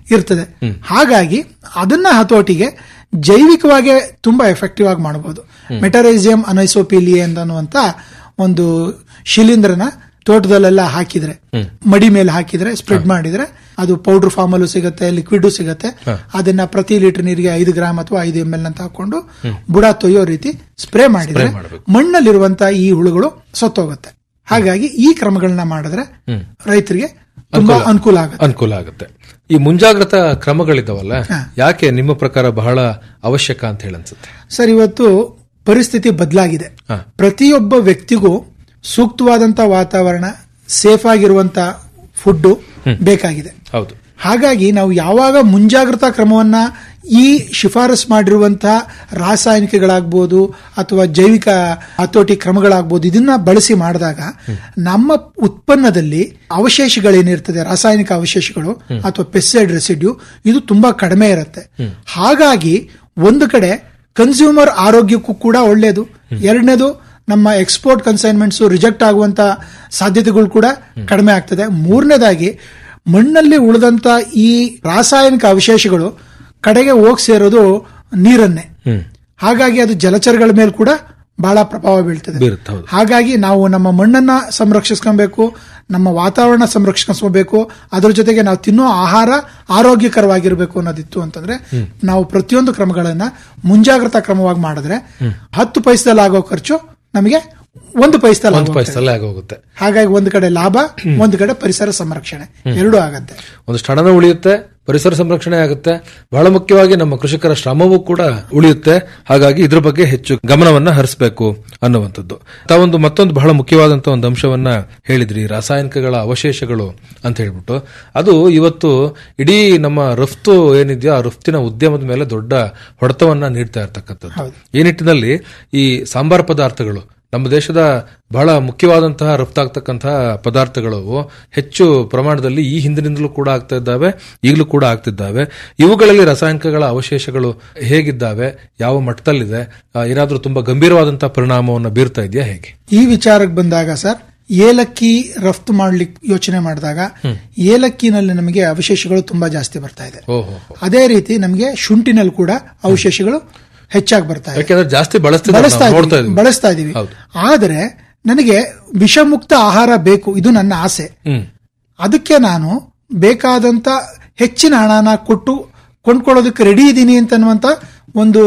ಇರ್ತದೆ ಹಾಗಾಗಿ ಅದನ್ನ ಹತೋಟಿಗೆ ಜೈವಿಕವಾಗಿ ತುಂಬಾ ಎಫೆಕ್ಟಿವ್ ಆಗಿ ಮಾಡಬಹುದು ಮೆಟರೈಸಿಯಂ ಅನೈಸೋಪಿಲಿಯೆ ಅನ್ನುವಂತ ಒಂದು ಶಿಲೀಂಧ್ರನ ತೋಟದಲ್ಲೆಲ್ಲ ಹಾಕಿದ್ರೆ ಮಡಿ ಮೇಲೆ ಹಾಕಿದ್ರೆ ಸ್ಪ್ರೆಡ್ ಮಾಡಿದ್ರೆ ಅದು ಪೌಡರ್ ಫಾರ್ಮ್ ಅಲ್ಲೂ ಸಿಗುತ್ತೆ ಲಿಕ್ವಿಡ್ ಸಿಗುತ್ತೆ ಅದನ್ನ ಪ್ರತಿ ಲೀಟರ್ ನೀರಿಗೆ ಐದು ಗ್ರಾಮ್ ಅಥವಾ ಐದು ಎಂ ಎಲ್ ಅಂತ ಹಾಕೊಂಡು ಬುಡ ತೊಯ್ಯೋ ರೀತಿ ಸ್ಪ್ರೇ ಮಾಡಿದ್ರೆ ಮಣ್ಣಲ್ಲಿರುವಂತಹ ಈ ಹುಳುಗಳು ಸತ್ತೋಗುತ್ತೆ ಹಾಗಾಗಿ ಈ ಕ್ರಮಗಳನ್ನ ಮಾಡಿದ್ರೆ ರೈತರಿಗೆ ತುಂಬಾ ಅನುಕೂಲ ಆಗುತ್ತೆ ಅನುಕೂಲ ಆಗುತ್ತೆ ಈ ಮುಂಜಾಗ್ರತಾ ಕ್ರಮಗಳಿದಾವಲ್ಲ ಯಾಕೆ ನಿಮ್ಮ ಪ್ರಕಾರ ಬಹಳ ಅವಶ್ಯಕ ಅಂತ ಹೇಳಿ ಅನ್ಸುತ್ತೆ ಸರ್ ಇವತ್ತು ಪರಿಸ್ಥಿತಿ ಬದಲಾಗಿದೆ ಪ್ರತಿಯೊಬ್ಬ ವ್ಯಕ್ತಿಗೂ ಸೂಕ್ತವಾದಂತ ವಾತಾವರಣ ಸೇಫ್ ಆಗಿರುವಂತ ಫುಡ್ ಬೇಕಾಗಿದೆ ಹೌದು ಹಾಗಾಗಿ ನಾವು ಯಾವಾಗ ಮುಂಜಾಗ್ರತಾ ಕ್ರಮವನ್ನ ಈ ಶಿಫಾರಸ್ ಮಾಡಿರುವಂತಹ ರಾಸಾಯನಿಕಗಳಾಗ್ಬೋದು ಅಥವಾ ಜೈವಿಕ ಹತೋಟಿ ಕ್ರಮಗಳಾಗ್ಬೋದು ಇದನ್ನ ಬಳಸಿ ಮಾಡಿದಾಗ ನಮ್ಮ ಉತ್ಪನ್ನದಲ್ಲಿ ಅವಶೇಷಗಳೇನಿರ್ತದೆ ರಾಸಾಯನಿಕ ಅವಶೇಷಗಳು ಅಥವಾ ಪೆಸ್ಸೈಡ್ ರೆಸಿಡ್ಯೂ ಇದು ತುಂಬಾ ಕಡಿಮೆ ಇರುತ್ತೆ ಹಾಗಾಗಿ ಒಂದು ಕಡೆ ಕನ್ಸ್ಯೂಮರ್ ಆರೋಗ್ಯಕ್ಕೂ ಕೂಡ ಒಳ್ಳೆಯದು ಎರಡನೇದು ನಮ್ಮ ಎಕ್ಸ್ಪೋರ್ಟ್ ಕನ್ಸೈನ್ಮೆಂಟ್ಸ್ ರಿಜೆಕ್ಟ್ ಆಗುವಂತ ಸಾಧ್ಯತೆಗಳು ಕೂಡ ಕಡಿಮೆ ಆಗ್ತದೆ ಮೂರನೇದಾಗಿ ಮಣ್ಣಲ್ಲಿ ಉಳಿದಂತ ಈ ರಾಸಾಯನಿಕ ಅವಶೇಷಗಳು ಕಡೆಗೆ ಹೋಗಿ ಸೇರೋದು ನೀರನ್ನೇ ಹಾಗಾಗಿ ಅದು ಜಲಚರಗಳ ಮೇಲೆ ಕೂಡ ಬಹಳ ಪ್ರಭಾವ ಬೀಳ್ತದೆ ಬೀರುತ್ತೆ ಹೌದು ಹಾಗಾಗಿ ನಾವು ನಮ್ಮ ಮಣ್ಣನ್ನ ಸಂರಕ್ಷಿಸ್ಕೊಬೇಕು ನಮ್ಮ ವಾತಾವರಣ ಸಂರಕ್ಷಿಸ್ಕೋಬೇಕು ಅದ್ರ ಜೊತೆಗೆ ನಾವು ತಿನ್ನೋ ಆಹಾರ ಆರೋಗ್ಯಕರವಾಗಿರ್ಬೇಕು ಅನ್ನೋದಿತ್ತು ಅಂತಂದ್ರೆ ನಾವು ಪ್ರತಿಯೊಂದು ಕ್ರಮಗಳನ್ನ ಮುಂಜಾಗ್ರತಾ ಕ್ರಮವಾಗಿ ಮಾಡಿದ್ರೆ ಹತ್ತು ಪೈಸದಲ್ಲಿ ಆಗೋ ಖರ್ಚು ನಮಗೆ ಒಂದು ಪೈಸದಲ್ಲಿ ಒಂದು ಆಗೋಗ್ತದೆ. ಪೈಸಲ್ಲೇ ಆಗೋಗುತ್ತೆ ಹಾಗಾಗಿ ಒಂದು ಕಡೆ ಲಾಭ ಒಂದು ಕಡೆ ಪರಿಸರ ಸಂರಕ್ಷಣೆ ಎರಡೂ ಆಗತ್ತೆ ಒಂದಷ್ಟು ಹಣನೂ ಉಳಿಯುತ್ತೆ ಪರಿಸರ ಸಂರಕ್ಷಣೆ ಆಗುತ್ತೆ ಬಹಳ ಮುಖ್ಯವಾಗಿ ನಮ್ಮ ಕೃಷಿಕರ ಶ್ರಮವೂ ಕೂಡ ಉಳಿಯುತ್ತೆ ಹಾಗಾಗಿ ಇದ್ರ ಬಗ್ಗೆ ಹೆಚ್ಚು ಗಮನವನ್ನ ಹರಿಸಬೇಕು ಅನ್ನುವಂಥದ್ದು ತಾವೊಂದು ಮತ್ತೊಂದು ಬಹಳ ಮುಖ್ಯವಾದಂತಹ ಒಂದು ಅಂಶವನ್ನ ಹೇಳಿದ್ರಿ ರಾಸಾಯನಿಕಗಳ ಅವಶೇಷಗಳು ಅಂತ ಹೇಳ್ಬಿಟ್ಟು ಅದು ಇವತ್ತು ಇಡೀ ನಮ್ಮ ರಫ್ತು ಏನಿದೆಯೋ ಆ ರಫ್ತಿನ ಉದ್ಯಮದ ಮೇಲೆ ದೊಡ್ಡ ಹೊಡೆತವನ್ನ ನೀಡ್ತಾ ಇರ್ತಕ್ಕಂಥದ್ದು ಈ ನಿಟ್ಟಿನಲ್ಲಿ ಈ ಸಾಂಬಾರ್ ಪದಾರ್ಥಗಳು ನಮ್ಮ ದೇಶದ ಬಹಳ ಮುಖ್ಯವಾದಂತಹ ರಫ್ತಾಗ್ತಕ್ಕಂತಹ ಪದಾರ್ಥಗಳು ಹೆಚ್ಚು ಪ್ರಮಾಣದಲ್ಲಿ ಈ ಹಿಂದಿನಿಂದಲೂ ಕೂಡ ಆಗ್ತಾ ಇದ್ದಾವೆ ಈಗಲೂ ಕೂಡ ಆಗ್ತಿದ್ದಾವೆ ಇವುಗಳಲ್ಲಿ ರಾಸಾಯನಿಕಗಳ ಅವಶೇಷಗಳು ಹೇಗಿದ್ದಾವೆ ಯಾವ ಮಟ್ಟದಲ್ಲಿದೆ ಆ, ಏನಾದ್ರೂ ತುಂಬಾ ಗಂಭೀರವಾದಂತಹ ಪರಿಣಾಮವನ್ನು ಬೀರ್ತಾ ಇದೆಯಾ ಹೇಗೆ ಈ ವಿಚಾರಕ್ಕೆ ಬಂದಾಗ ಸರ್ ಏಲಕ್ಕಿ ರಫ್ತು ಮಾಡ್ಲಿಕ್ಕೆ ಯೋಚನೆ ಮಾಡಿದಾಗ ಏಲಕ್ಕಿನಲ್ಲಿ ನಮಗೆ ಅವಶೇಷಗಳು ತುಂಬಾ ಜಾಸ್ತಿ ಬರ್ತಾ ಇದೆ ಓಹೋ ಅದೇ ರೀತಿ ನಮಗೆ ಶುಂಠಿನಲ್ಲಿ ಕೂಡ ಅವಶೇಷಗಳು ಹೆಚ್ಚಾಗಿ ಬರ್ತಾ ಇದೆ ಯಾಕೆಂದ್ರೆ ಜಾಸ್ತಿ ಬಳಸ್ತಿದ್ದಾರೆ ಬಳಸ್ತಾ ನಾವು ನೋಡ್ತಾ ಇದೀವಿ ಇದೀವಿ ಬಳಸ್ತಾ ಇದೀವಿ ಹೌದು. ಆದರೆ ನನಗೆ ವಿಷಮುಕ್ತ ಆಹಾರ ಬೇಕು ಇದು ನನ್ನ ಆಸೆ ಹ್ಮ್ ಅದಕ್ಕೆ ನಾನು ಬೇಕಾದಂತ ಹೆಚ್ಚಿನ ಹಣನ ಕೊಟ್ಟು ಕೊಂಡ್ಕೊಳ್ಳೋದಕ್ಕೆ ರೆಡಿ ಇದ್ದೀನಿ ಅಂತನ್ನುವಂತ ಒಂದು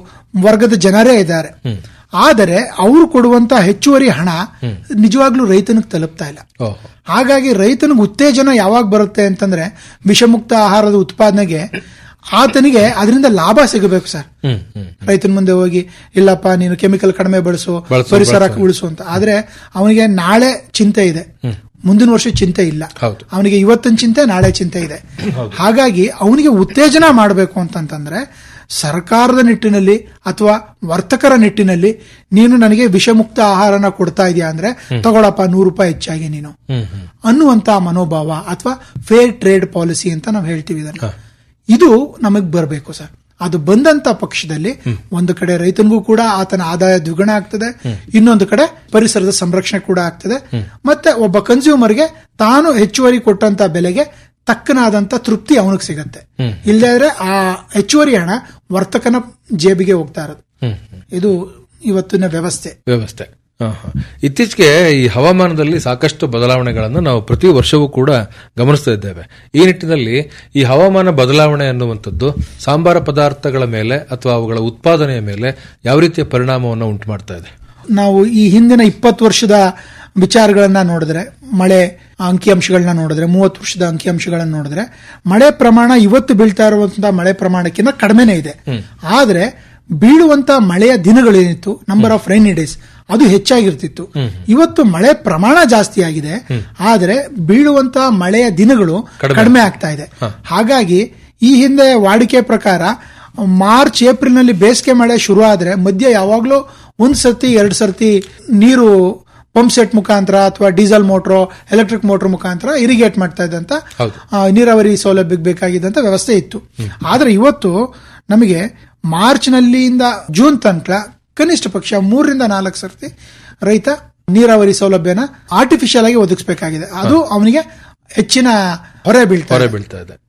ವರ್ಗದ ಜನರೇ ಇದ್ದಾರೆ ಆದರೆ ಅವರು ಕೊಡುವಂತ ಹೆಚ್ಚುವರಿ ಹಣ ನಿಜವಾಗ್ಲೂ ರೈತನಿಗೆ ತಲುಪ್ತಾ ಇಲ್ಲ ಓಹೋ ಹಾಗಾಗಿ ರೈತನಿಗೆ ಉತ್ತೇಜನ ಯಾವಾಗ ಬರುತ್ತೆ ಅಂತಂದ್ರೆ ವಿಷಮುಕ್ತ ಆಹಾರದ ಉತ್ಪಾದನೆಗೆ ಆತನಿಗೆ ಅದರಿಂದ ಲಾಭ ಸಿಗಬೇಕು ಸರ್ ಹ್ಮ್ ಹ್ಮ್ ರೈತನ ಮುಂದೆ ಹೋಗಿ ಇಲ್ಲಪ್ಪ ನೀನು ಕೆಮಿಕಲ್ ಕಡಿಮೆ ಬಳಸು ಬಳಸು, ಪರಿಸರ ಬಳಸು. ಉಳಿಸು ಅಂತ ಆದ್ರೆ ಅವನಿಗೆ ನಾಳೆ ಚಿಂತೆ ಇದೆ ಮುಂದಿನ ವರ್ಷ ಚಿಂತೆ ಇಲ್ಲ ಹೌದು. ಅವನಿಗೆ ಇವತ್ತಿನ ಚಿಂತೆ ನಾಳೆ ಚಿಂತೆ ಇದೆ ಹಾಗಾಗಿ ಅವನಿಗೆ ಉತ್ತೇಜನ ಮಾಡಬೇಕು ಅಂತಂತಂದ್ರೆ ಸರ್ಕಾರದ ನಿಟ್ಟಿನಲ್ಲಿ ಅಥವಾ ವರ್ತಕರ ನಿಟ್ಟಿನಲ್ಲಿ ನೀನು ನನಗೆ ವಿಷಮುಕ್ತ ಆಹಾರನ ಕೊಡ್ತಾ ಇದೆಯಾ ಅಂದ್ರೆ ತಗೊಳಪ್ಪ ನೂರು ರೂಪಾಯಿ ಹೆಚ್ಚಾಗಿ ನೀನು ಹ್ಮ್ ಹ್ಮ್ ಅನ್ನುವಂತ ಮನೋಭಾವ ಅಥವಾ ಫೇರ್ ಟ್ರೇಡ್ ಪಾಲಿಸಿ ಅಂತ ನಾವು ಹೇಳ್ತೀವಿ ಇದನ್ನ ಇದು ನಮಗ್ ಬರಬೇಕು ಸರ್ ಅದು ಬಂದಂತ ಪಕ್ಷದಲ್ಲಿ ಒಂದು ಕಡೆ ರೈತನಿಗೂ ಕೂಡ ಆತನ ಆದಾಯ ದ್ವಿಗುಣ ಆಗ್ತದೆ ಇನ್ನೊಂದು ಕಡೆ ಪರಿಸರದ ಸಂರಕ್ಷಣೆ ಕೂಡ ಆಗ್ತದೆ ಮತ್ತೆ ಒಬ್ಬ ಕನ್ಸ್ಯೂಮರ್ಗೆ ತಾನು ಹೆಚ್ಚುವರಿ ಕೊಟ್ಟಂತ ಬೆಲೆಗೆ ತಕ್ಕನಾದಂತ ತೃಪ್ತಿ ಅವನಿಗೆ ಸಿಗತ್ತೆ ಇಲ್ಲದ್ರೆ ಆ ಹೆಚ್ಚುವರಿ ಹಣ ವರ್ತಕನ ಜೇಬಿಗೆ ಹೋಗ್ತಾ ಇರೋದು ಹ್ಮ್ ಇದು ಇವತ್ತಿನ ವ್ಯವಸ್ಥೆ ವ್ಯವಸ್ಥೆ ಹ, ಹ. ಇತ್ತೀಚೆಗೆ ಈ ಹವಾಮಾನದಲ್ಲಿ ಸಾಕಷ್ಟು ಬದಲಾವಣೆಗಳನ್ನು ನಾವು ಪ್ರತಿ ವರ್ಷವೂ ಕೂಡ ಗಮನಿಸ್ತಾ ಇದ್ದೇವೆ ಈ ನಿಟ್ಟಿನಲ್ಲಿ ಈ ಹವಾಮಾನ ಬದಲಾವಣೆ ಅನ್ನುವಂಥದ್ದು ಸಾಂಬಾರ ಪದಾರ್ಥಗಳ ಮೇಲೆ ಅಥವಾ ಅವುಗಳ ಉತ್ಪಾದನೆಯ ಮೇಲೆ ಯಾವ ರೀತಿಯ ಪರಿಣಾಮವನ್ನು ಉಂಟು ಮಾಡ್ತಾ ಇದೆ ನಾವು ಈ ಹಿಂದಿನ ಇಪ್ಪತ್ತು ವರ್ಷದ ವಿಚಾರಗಳನ್ನ ನೋಡಿದ್ರೆ ಮಳೆ ಅಂಕಿಅಂಶಗಳನ್ನ ನೋಡಿದ್ರೆ ಮೂವತ್ತು ವರ್ಷದ ಅಂಕಿಅಂಶಗಳನ್ನ ನೋಡಿದ್ರೆ ಮಳೆ ಪ್ರಮಾಣ ಇವತ್ತು ಬೀಳ್ತಾ ಇರುವಂತಹ ಮಳೆ ಪ್ರಮಾಣಕ್ಕಿಂತ ಕಡಿಮೆನೇ ಇದೆ ಆದ್ರೆ ಬೀಳುವಂತ ಮಳೆಯ ದಿನಗಳೇನಿತ್ತು ನಂಬರ್ ಆಫ್ ರೈನಿ ಡೇಸ್ ಅದು ಹೆಚ್ಚಾಗಿರ್ತಿತ್ತು ಇವತ್ತು ಮಳೆ ಪ್ರಮಾಣ ಜಾಸ್ತಿ ಆಗಿದೆ ಆದ್ರೆ ಬೀಳುವಂತ ಮಳೆಯ ದಿನಗಳು ಕಡಿಮೆ ಆಗ್ತಾ ಇದೆ ಹಾಗಾಗಿ ಈ ಹಿಂದೆ ವಾಡಿಕೆ ಪ್ರಕಾರ ಮಾರ್ಚ್ ಏಪ್ರಿಲ್ ನಲ್ಲಿ ಬೇಸಿಗೆ ಮಳೆ ಶುರು ಆದ್ರೆ ಮಧ್ಯ ಯಾವಾಗ್ಲೂ ಒಂದ್ ಸರ್ತಿ ಎರಡ್ ಸರ್ತಿ ನೀರು ಪಂಪ್ ಸೆಟ್ ಮುಖಾಂತರ ಅಥವಾ ಡೀಸೆಲ್ ಮೋಟ್ರೋ ಎಲೆಕ್ಟ್ರಿಕ್ ಮೋಟರ್ ಮುಖಾಂತರ ಇರಿಗೇಟ್ ಮಾಡ್ತಾ ಇದ್ದಂತ ಆ, ನೀರಾವರಿ ಸೌಲಭ್ಯಕ್ಕೆ ಬೇಕಾಗಿದ್ದಂತ ವ್ಯವಸ್ಥೆ ಇತ್ತು ಆದ್ರೆ ಇವತ್ತು ನಮಗೆ ಮಾರ್ಚ್ ನಲ್ಲಿಂದ ಜೂನ್ ತನಕ ಕನಿಷ್ಠ ಪಕ್ಷ ಮೂರರಿಂದ ನಾಲ್ಕು ಸರ್ತಿ ರೈತ ನೀರಾವರಿ ಸೌಲಭ್ಯನ ಆರ್ಟಿಫಿಷಿಯಲ್ ಆಗಿ ಒದಗಿಸಬೇಕಾಗಿದೆ ಅದು ಅವನಿಗೆ ಹೆಚ್ಚಿನ ಹೊರೆ ಬೀಳ್ತಾ ಹೊರೆ ಇದೆ. ಬೀಳ್ತಾ ಇದೆ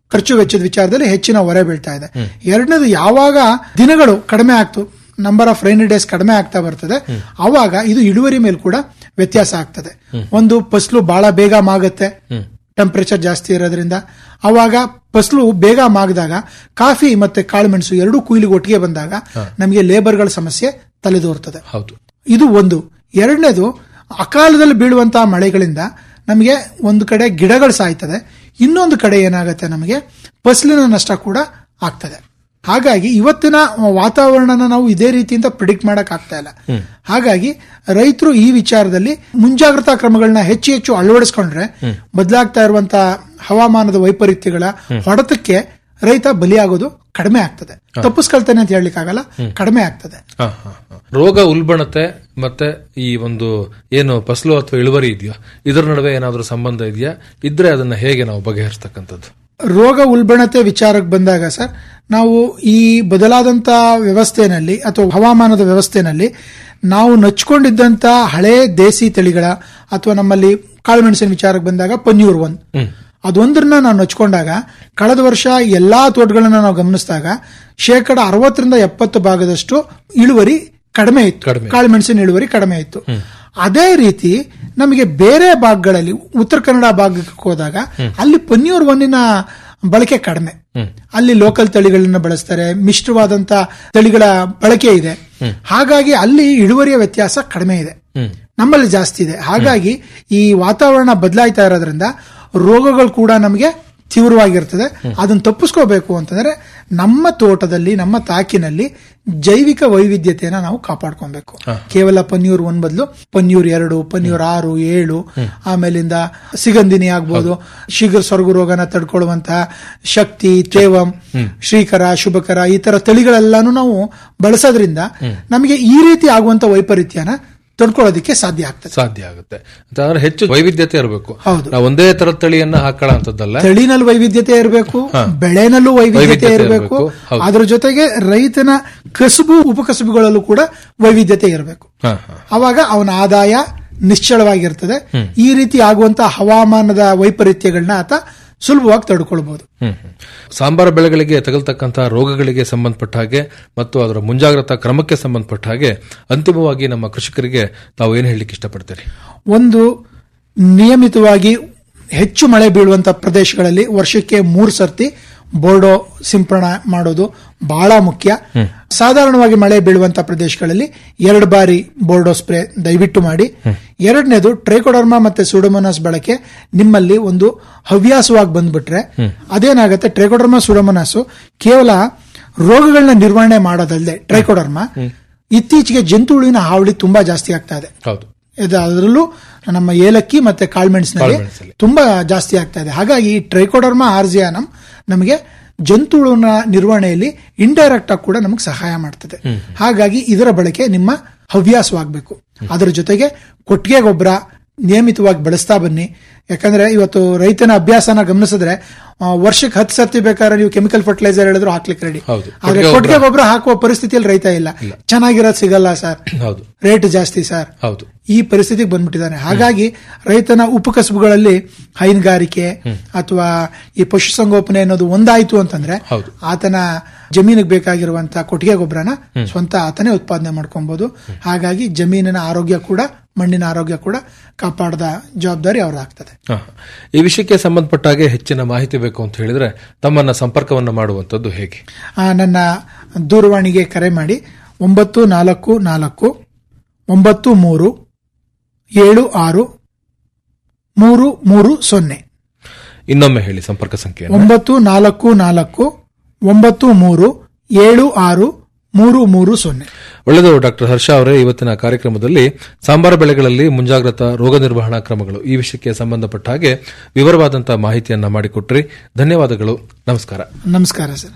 ಖರ್ಚು ವೆಚ್ಚದ ವಿಚಾರದಲ್ಲಿ ಹೆಚ್ಚಿನ ಹೊರೆ ಬೀಳ್ತಾ ಇದೆ ಎರಡನೇದು ಯಾವಾಗ ದಿನಗಳು ಕಡಿಮೆ ಆಗ್ತು ನಂಬರ್ ಆಫ್ ರೈನಿ ಡೇಸ್ ಕಡಿಮೆ ಆಗ್ತಾ ಬರ್ತದೆ ಅವಾಗ ಇದು ಇಳುವರಿ ಮೇಲೆ ಕೂಡ ವ್ಯತ್ಯಾಸ ಆಗ್ತದೆ ಒಂದು ಫಸಲು ಬಹಳ ಬೇಗ ಮಾಗುತ್ತೆ ಟೆಂಪರೇಚರ್ ಜಾಸ್ತಿ ಇರೋದ್ರಿಂದ ಅವಾಗ ಫಸಲು ಬೇಗ ಮಾಗದಾಗ ಕಾಫಿ ಮತ್ತೆ ಕಾಳುಮೆಣಸು ಎರಡೂ ಕುಯ್ಲಿಗೆ ಒಟ್ಟಿಗೆ ಬಂದಾಗ ನಮಗೆ ಲೇಬರ್ಗಳ ಸಮಸ್ಯೆ ತಲೆದೋರ್ತದೆ ಹೌದು ಇದು ಒಂದು ಎರಡನೇದು ಅಕಾಲದಲ್ಲಿ ಬೀಳುವಂತಹ ಮಳೆಗಳಿಂದ ನಮಗೆ ಒಂದು ಕಡೆ ಗಿಡಗಳು ಸಾಯ್ತದೆ ಇನ್ನೊಂದು ಕಡೆ ಏನಾಗುತ್ತೆ ನಮಗೆ ಫಸಲಿನ ನಷ್ಟ ಕೂಡ ಆಗ್ತದೆ ಹಾಗಾಗಿ ಇವತ್ತಿನ ವಾತಾವರಣನ ನಾವು ಇದೇ ರೀತಿಯಿಂದ ಪ್ರಿಡಿಕ್ಟ್ ಮಾಡಕ್ ಆಗ್ತಾ ಇಲ್ಲ ಹಾಗಾಗಿ ರೈತರು ಈ ವಿಚಾರದಲ್ಲಿ ಮುಂಜಾಗ್ರತಾ ಕ್ರಮಗಳನ್ನ ಹೆಚ್ಚು ಹೆಚ್ಚು ಅಳವಡಿಸ್ಕೊಂಡ್ರೆ ಬದಲಾಗ್ತಾ ಇರುವಂತಹ ಹವಾಮಾನದ ವೈಪರೀತ್ಯಗಳ ಹೊಡೆತಕ್ಕೆ ರೈತ ಬಲಿಯಾಗೋದು ಕಡಿಮೆ ಆಗ್ತದೆ ತಪ್ಪಿಸ್ಕೊಳ್ತಾನೆ ಅಂತ ಹೇಳಲಿಕ್ಕಾಗಲ್ಲ ಕಡಿಮೆ ಆಗ್ತದೆ ಹ, ಹ, ಹ. ರೋಗ ಉಲ್ಬಣತೆ ಮತ್ತೆ ಈ ಒಂದು ಏನು ಫಸಲು ಅಥವಾ ಇಳುವರಿ ಇದೆಯೋ ಇದರ ನಡುವೆ ಏನಾದರೂ ಸಂಬಂಧ ಇದೆಯಾ ಇದ್ರೆ ಅದನ್ನ ಹೇಗೆ ನಾವು ಬಗೆಹರಿಸ್ತಕ್ಕಂಥದ್ದು ರೋಗ ಉಲ್ಬಣತೆ ವಿಚಾರಕ್ಕೆ ಬಂದಾಗ ಸರ್ ನಾವು ಈ ಬದಲಾದಂತ ವ್ಯವಸ್ಥೆನಲ್ಲಿ ಅಥವಾ ಹವಾಮಾನದ ವ್ಯವಸ್ಥೆನಲ್ಲಿ ನಾವು ನಚ್ಕೊಂಡಿದ್ದಂತ ಹಳೆ ದೇಸಿ ತಳಿಗಳ ಅಥವಾ ನಮ್ಮಲ್ಲಿ ಕಾಳುಮೆಣಸಿನ ವಿಚಾರಕ್ಕೆ ಬಂದಾಗ ಪನ್ಯೂರ್ ಒನ್ ಅದೊಂದನ್ನ ನಾವು ನಚ್ಕೊಂಡಾಗ ಕಳೆದ ವರ್ಷ ಎಲ್ಲಾ ತೋಟಗಳನ್ನ ನಾವು ಗಮನಿಸಿದಾಗ ಶೇಕಡ ಅರವತ್ತರಿಂದ ಎಪ್ಪತ್ತು ಭಾಗದಷ್ಟು ಇಳುವರಿ ಕಡಿಮೆ ಇತ್ತು ಕಾಳುಮೆಣಸಿನ ಇಳುವರಿ ಕಡಿಮೆ ಇತ್ತು ಅದೇ ರೀತಿ ನಮಗೆ ಬೇರೆ ಭಾಗಗಳಲ್ಲಿ ಉತ್ತರ ಕನ್ನಡ ಭಾಗಕ್ಕೆ ಹೋದಾಗ ಅಲ್ಲಿ ಪನ್ನೀರ್ ಒನ್ನಿನ ಬಳಕೆ ಕಡಿಮೆ ಅಲ್ಲಿ ಲೋಕಲ್ ತಳಿಗಳನ್ನ ಬಳಸ್ತಾರೆ ಮಿಶ್ರವಾದಂತ ತಳಿಗಳ ಬಳಕೆ ಇದೆ ಹಾಗಾಗಿ ಅಲ್ಲಿ ಇಳುವರಿಯ ವ್ಯತ್ಯಾಸ ಕಡಿಮೆ ಇದೆ ನಮ್ಮಲ್ಲಿ ಜಾಸ್ತಿ ಇದೆ ಹಾಗಾಗಿ ಈ ವಾತಾವರಣ ಬದಲಾಯ್ತಾ ಇರೋದ್ರಿಂದ ರೋಗಗಳು ಕೂಡ ನಮಗೆ ತೀವ್ರವಾಗಿರ್ತದೆ ಅದನ್ನ ತಪ್ಪಿಸ್ಕೋಬೇಕು ಅಂತಂದ್ರೆ ನಮ್ಮ ತೋಟದಲ್ಲಿ ನಮ್ಮ ತಾಕಿನಲ್ಲಿ ಜೈವಿಕ ವೈವಿಧ್ಯತೆಯನ್ನ ನಾವು ಕಾಪಾಡ್ಕೊಬೇಕು ಕೇವಲ ಪನ್ಯೂರ್ ಒಂದ್ ಬದಲು ಪನ್ಯೂರ್ ಎರಡು ಪನ್ಯೂರ್ ಆರು ಏಳು ಆಮೇಲಿಂದ ಸಿಗಂದಿನಿ ಆಗ್ಬೋದು ಶೀಘ್ರ ಸ್ವರ್ಗ ರೋಗನ ತಡ್ಕೊಳ್ಳುವಂತಹ ಶಕ್ತಿ ತೇವಂ ಶ್ರೀಕರ ಶುಭಕರ ಈ ತರ ತಳಿಗಳೆಲ್ಲಾನು ನಾವು ಬಳಸೋದ್ರಿಂದ ನಮಗೆ ಈ ರೀತಿ ಆಗುವಂತ ವೈಪರೀತ್ಯನ ತಡ್ಕೊಳ್ಳೋದಕ್ಕೆ ಸಾಧ್ಯ ಆಗ್ತದೆ ಸಾಧ್ಯ ಆಗುತ್ತೆ ಅಂತಂದ್ರೆ ಹೆಚ್ಚು ವೈವಿಧ್ಯತೆ ಇರಬೇಕು ಹೌದು. ನಾವು ಒಂದೇ ತರದ ತಳಿಯನ್ನ ಹಾಕೊಳ್ಳೋ ಅಂತದ್ದಲ್ಲ ತಳಿನಲ್ಲಿ ವೈವಿಧ್ಯತೆ ಇರಬೇಕು ಬೆಳೆನಲ್ಲೂ ವೈವಿಧ್ಯತೆ ವೈವಿಧ್ಯತೆ ಇರಬೇಕು ಇರ್ಬೇಕು. ಹೌದು. ಅದರ ಜೊತೆಗೆ ರೈತನ ಕಸುಬು ಉಪಕಸುಬುಗಳಲ್ಲೂ ಕೂಡ ವೈವಿಧ್ಯತೆ ಇರಬೇಕು ಹ, ಹ. ಅವಾಗ ಅವನ ಆದಾಯ ನಿಶ್ಚಳವಾಗಿರ್ತದೆ ಈ ರೀತಿ ಆಗುವಂತಹ ಹವಾಮಾನದ ವೈಪರೀತ್ಯಗಳನ್ನ ಆತ ಸುಲಭವಾಗಿ ತಡ್ಕೊಳ್ಬಹುದು ಹ್ಮ್ ಹ್ಮ್. ಸಾಂಬಾರ ಬೆಳೆಗಳಿಗೆ ತಗಲ್ತಕ್ಕಂತಹ ರೋಗಗಳಿಗೆ ಸಂಬಂಧಪಟ್ಟ ಹಾಗೆ ಮತ್ತು ಅದರ ಮುಂಜಾಗ್ರತಾ ಕ್ರಮಕ್ಕೆ ಸಂಬಂಧಪಟ್ಟ ಹಾಗೆ ಅಂತಿಮವಾಗಿ ನಮ್ಮ ಕೃಷಿಕರಿಗೆ ತಾವು ಏನು ಹೇಳಲಿಕ್ಕೆ ಇಷ್ಟಪಡ್ತೀರಿ ಒಂದು ನಿಯಮಿತವಾಗಿ ಹೆಚ್ಚು ಮಳೆ ಬೀಳುವಂತ ಪ್ರದೇಶಗಳಲ್ಲಿ ವರ್ಷಕ್ಕೆ ಮೂರು ಸರ್ತಿ ಬೋರ್ಡೋ ಸಿಂಪಡಣೆ ಮಾಡೋದು ಬಹಳ ಮುಖ್ಯ ಸಾಧಾರಣವಾಗಿ ಮಳೆ ಬೀಳುವಂತ ಪ್ರದೇಶಗಳಲ್ಲಿ ಎರಡು ಬಾರಿ ಬೋರ್ಡೋ ಸ್ಪ್ರೇ ದಯವಿಟ್ಟು ಮಾಡಿ ಎರಡನೇದು ಟ್ರೈಕೋಡರ್ಮಾ ಮತ್ತೆ ಸುಡೋಮೋನಾಸ್ ಬಳಕೆ ನಿಮ್ಮಲ್ಲಿ ಒಂದು ಹವ್ಯಾಸವಾಗಿ ಬಂದ್ಬಿಟ್ರೆ ಅದೇನಾಗುತ್ತೆ ಟ್ರೈಕೋಡರ್ಮಾ ಸುಡೋಮೋನಾಸು ಕೇವಲ ರೋಗಗಳನ್ನ ನಿರ್ವಹಣೆ ಮಾಡೋದಲ್ಲದೆ ಟ್ರೈಕೋಡರ್ಮಾ ಇತ್ತೀಚೆಗೆ ಜಂತುಹುಳುವಿನ ಹಾವಳಿ ತುಂಬಾ ಜಾಸ್ತಿ ಆಗ್ತಾ ಇದೆ ಹೌದು ಇದು ಅದರಲ್ಲೂ ನಮ್ಮ ಏಲಕ್ಕಿ ಮತ್ತೆ ಕಾಳುಮೆಣಸಿನಲ್ಲಿ ಕಾಳುಮೆಣಸಲ್ಲಿ. ತುಂಬಾ ಜಾಸ್ತಿ ಆಗ್ತಾ ಇದೆ ಹಾಗಾಗಿ ಈ ಟ್ರೈಕೋಡರ್ಮಾ ಆರ್ಜಿಯಾನಂ ನಮಗೆ ಜಂತುಹುಳುವಿನ ನಿರ್ವಹಣೆಯಲ್ಲಿ ಇಂಡೈರೆಕ್ಟ್ ಆಗಿ ಕೂಡ ನಮಗೆ ಸಹಾಯ ಮಾಡ್ತದೆ ಹಾಗಾಗಿ ಇದರ ಬಳಕೆ ನಿಮ್ಮ ಹವ್ಯಾಸವಾಗಬೇಕು ಅದರ ಜೊತೆಗೆ ಕೊಟ್ಟಿಗೆ ಗೊಬ್ಬರ ನಿಯಮಿತವಾಗಿ ಬಳಸ್ತಾ ಬನ್ನಿ ಯಾಕಂದ್ರೆ ಇವತ್ತು ರೈತನ ಅಭ್ಯಾಸನ ಗಮನಿಸಿದ್ರೆ ಆ, ವರ್ಷಕ್ಕೆ ಹತ್ತು ಸರ್ತಿ ಬೇಕಾದ್ರೆ ನೀವು ಕೆಮಿಕಲ್ ಫರ್ಟಿಲೈಸರ್ ಹೇಳಿದ್ರು ಹಾಕ್ಲಿಕ್ಕೆ ರೆಡಿ ಹೌದು. ಆದ್ರೆ ಕೊಟ್ಟಿಗೆ ಕೊಟ್ಟಿಗೆ ಗೊಬ್ಬರ- ಗೊಬ್ಬರ ಹಾಕುವ ಪರಿಸ್ಥಿತಿಯಲ್ಲಿ ರೈತ ಇಲ್ಲ ಚೆನ್ನಾಗಿರೋದು ಸಿಗಲ್ಲ ಸರ್ ಹೌದು ರೇಟ್ ಜಾಸ್ತಿ ಸರ್ ಹೌದು ಈ ಪರಿಸ್ಥಿತಿಗೆ ಬಂದ್ಬಿಟ್ಟಿದ್ದಾನೆ ಹಾಗಾಗಿ ರೈತನ ಉಪಕಸಬುಗಳಲ್ಲಿ ಹೈನುಗಾರಿಕೆ ಅಥವಾ ಈ ಪಶುಸಂಗೋಪನೆ ಅನ್ನೋದು ಒಂದಾಯ್ತು ಅಂತಂದ್ರೆ ಹೌದು. ಆತನ ಜಮೀನಿಗೆ ಬೇಕಾಗಿರುವಂತಹ ಕೊಟ್ಟಿಗೆ ಗೊಬ್ಬರನ ಸ್ವಂತ ಆತನೇ ಉತ್ಪಾದನೆ ಮಾಡ್ಕೊಬಹುದು ಹಾಗಾಗಿ ಜಮೀನಿನ ಆರೋಗ್ಯ ಕೂಡ ಮಣ್ಣಿನ ಆರೋಗ್ಯ ಕೂಡ ಕಾಪಾಡದ ಜವಾಬ್ದಾರಿ ಅವ್ರದ್ದಾಗ್ತದೆ ಹ. ಈ ವಿಷಯಕ್ಕೆ ಸಂಬಂಧಪಟ್ಟ ಹಾಗೆ ಹೆಚ್ಚಿನ ಮಾಹಿತಿ ಬೇಕು ಅಂತ ಹೇಳಿದ್ರೆ ತಮ್ಮನ್ನ ಸಂಪರ್ಕವನ್ನ ಮಾಡುವಂತದ್ದು ಹೇಗೆ ಆ, ನನ್ನ ದೂರವಾಣಿಗೆ ಕರೆ ಮಾಡಿ ಒಂಬತ್ತು ನಾಲ್ಕು ನಾಲ್ಕು ಒಂಬತ್ತು ಮೂರು ಏಳು ಆರು ಮೂರು ಮೂರು ಸೊನ್ನೆ ಇನ್ನೊಮ್ಮೆ ಹೇಳಿ ಸಂಪರ್ಕ ಸಂಖ್ಯೆ ಒಂಬತ್ತು ನಾಲ್ಕು ನಾಲ್ಕು ಒಂಬತ್ತು ಮೂರು ಏಳು ಆರು ಮೂರು ಮೂರು ಸೊನ್ನೆ ಒಳ್ಳೆಯದು ಡಾಕ್ಟರ್ ಹರ್ಷ ಅವರೇ ಇವತ್ತಿನ ಕಾರ್ಯಕ್ರಮದಲ್ಲಿ ಸಾಂಬಾರ ಬೆಳೆಗಳಲ್ಲಿ ಮುಂಜಾಗ್ರತಾ ರೋಗ ನಿರ್ವಹಣಾ ಕ್ರಮಗಳು ಈ ವಿಷಯಕ್ಕೆ ಸಂಬಂಧಪಟ್ಟ ಹಾಗೆ ವಿವರವಾದಂತಹ ಮಾಹಿತಿಯನ್ನ ಮಾಡಿಕೊಟ್ರಿ ಧನ್ಯವಾದಗಳು ನಮಸ್ಕಾರ ನಮಸ್ಕಾರ ಸರ್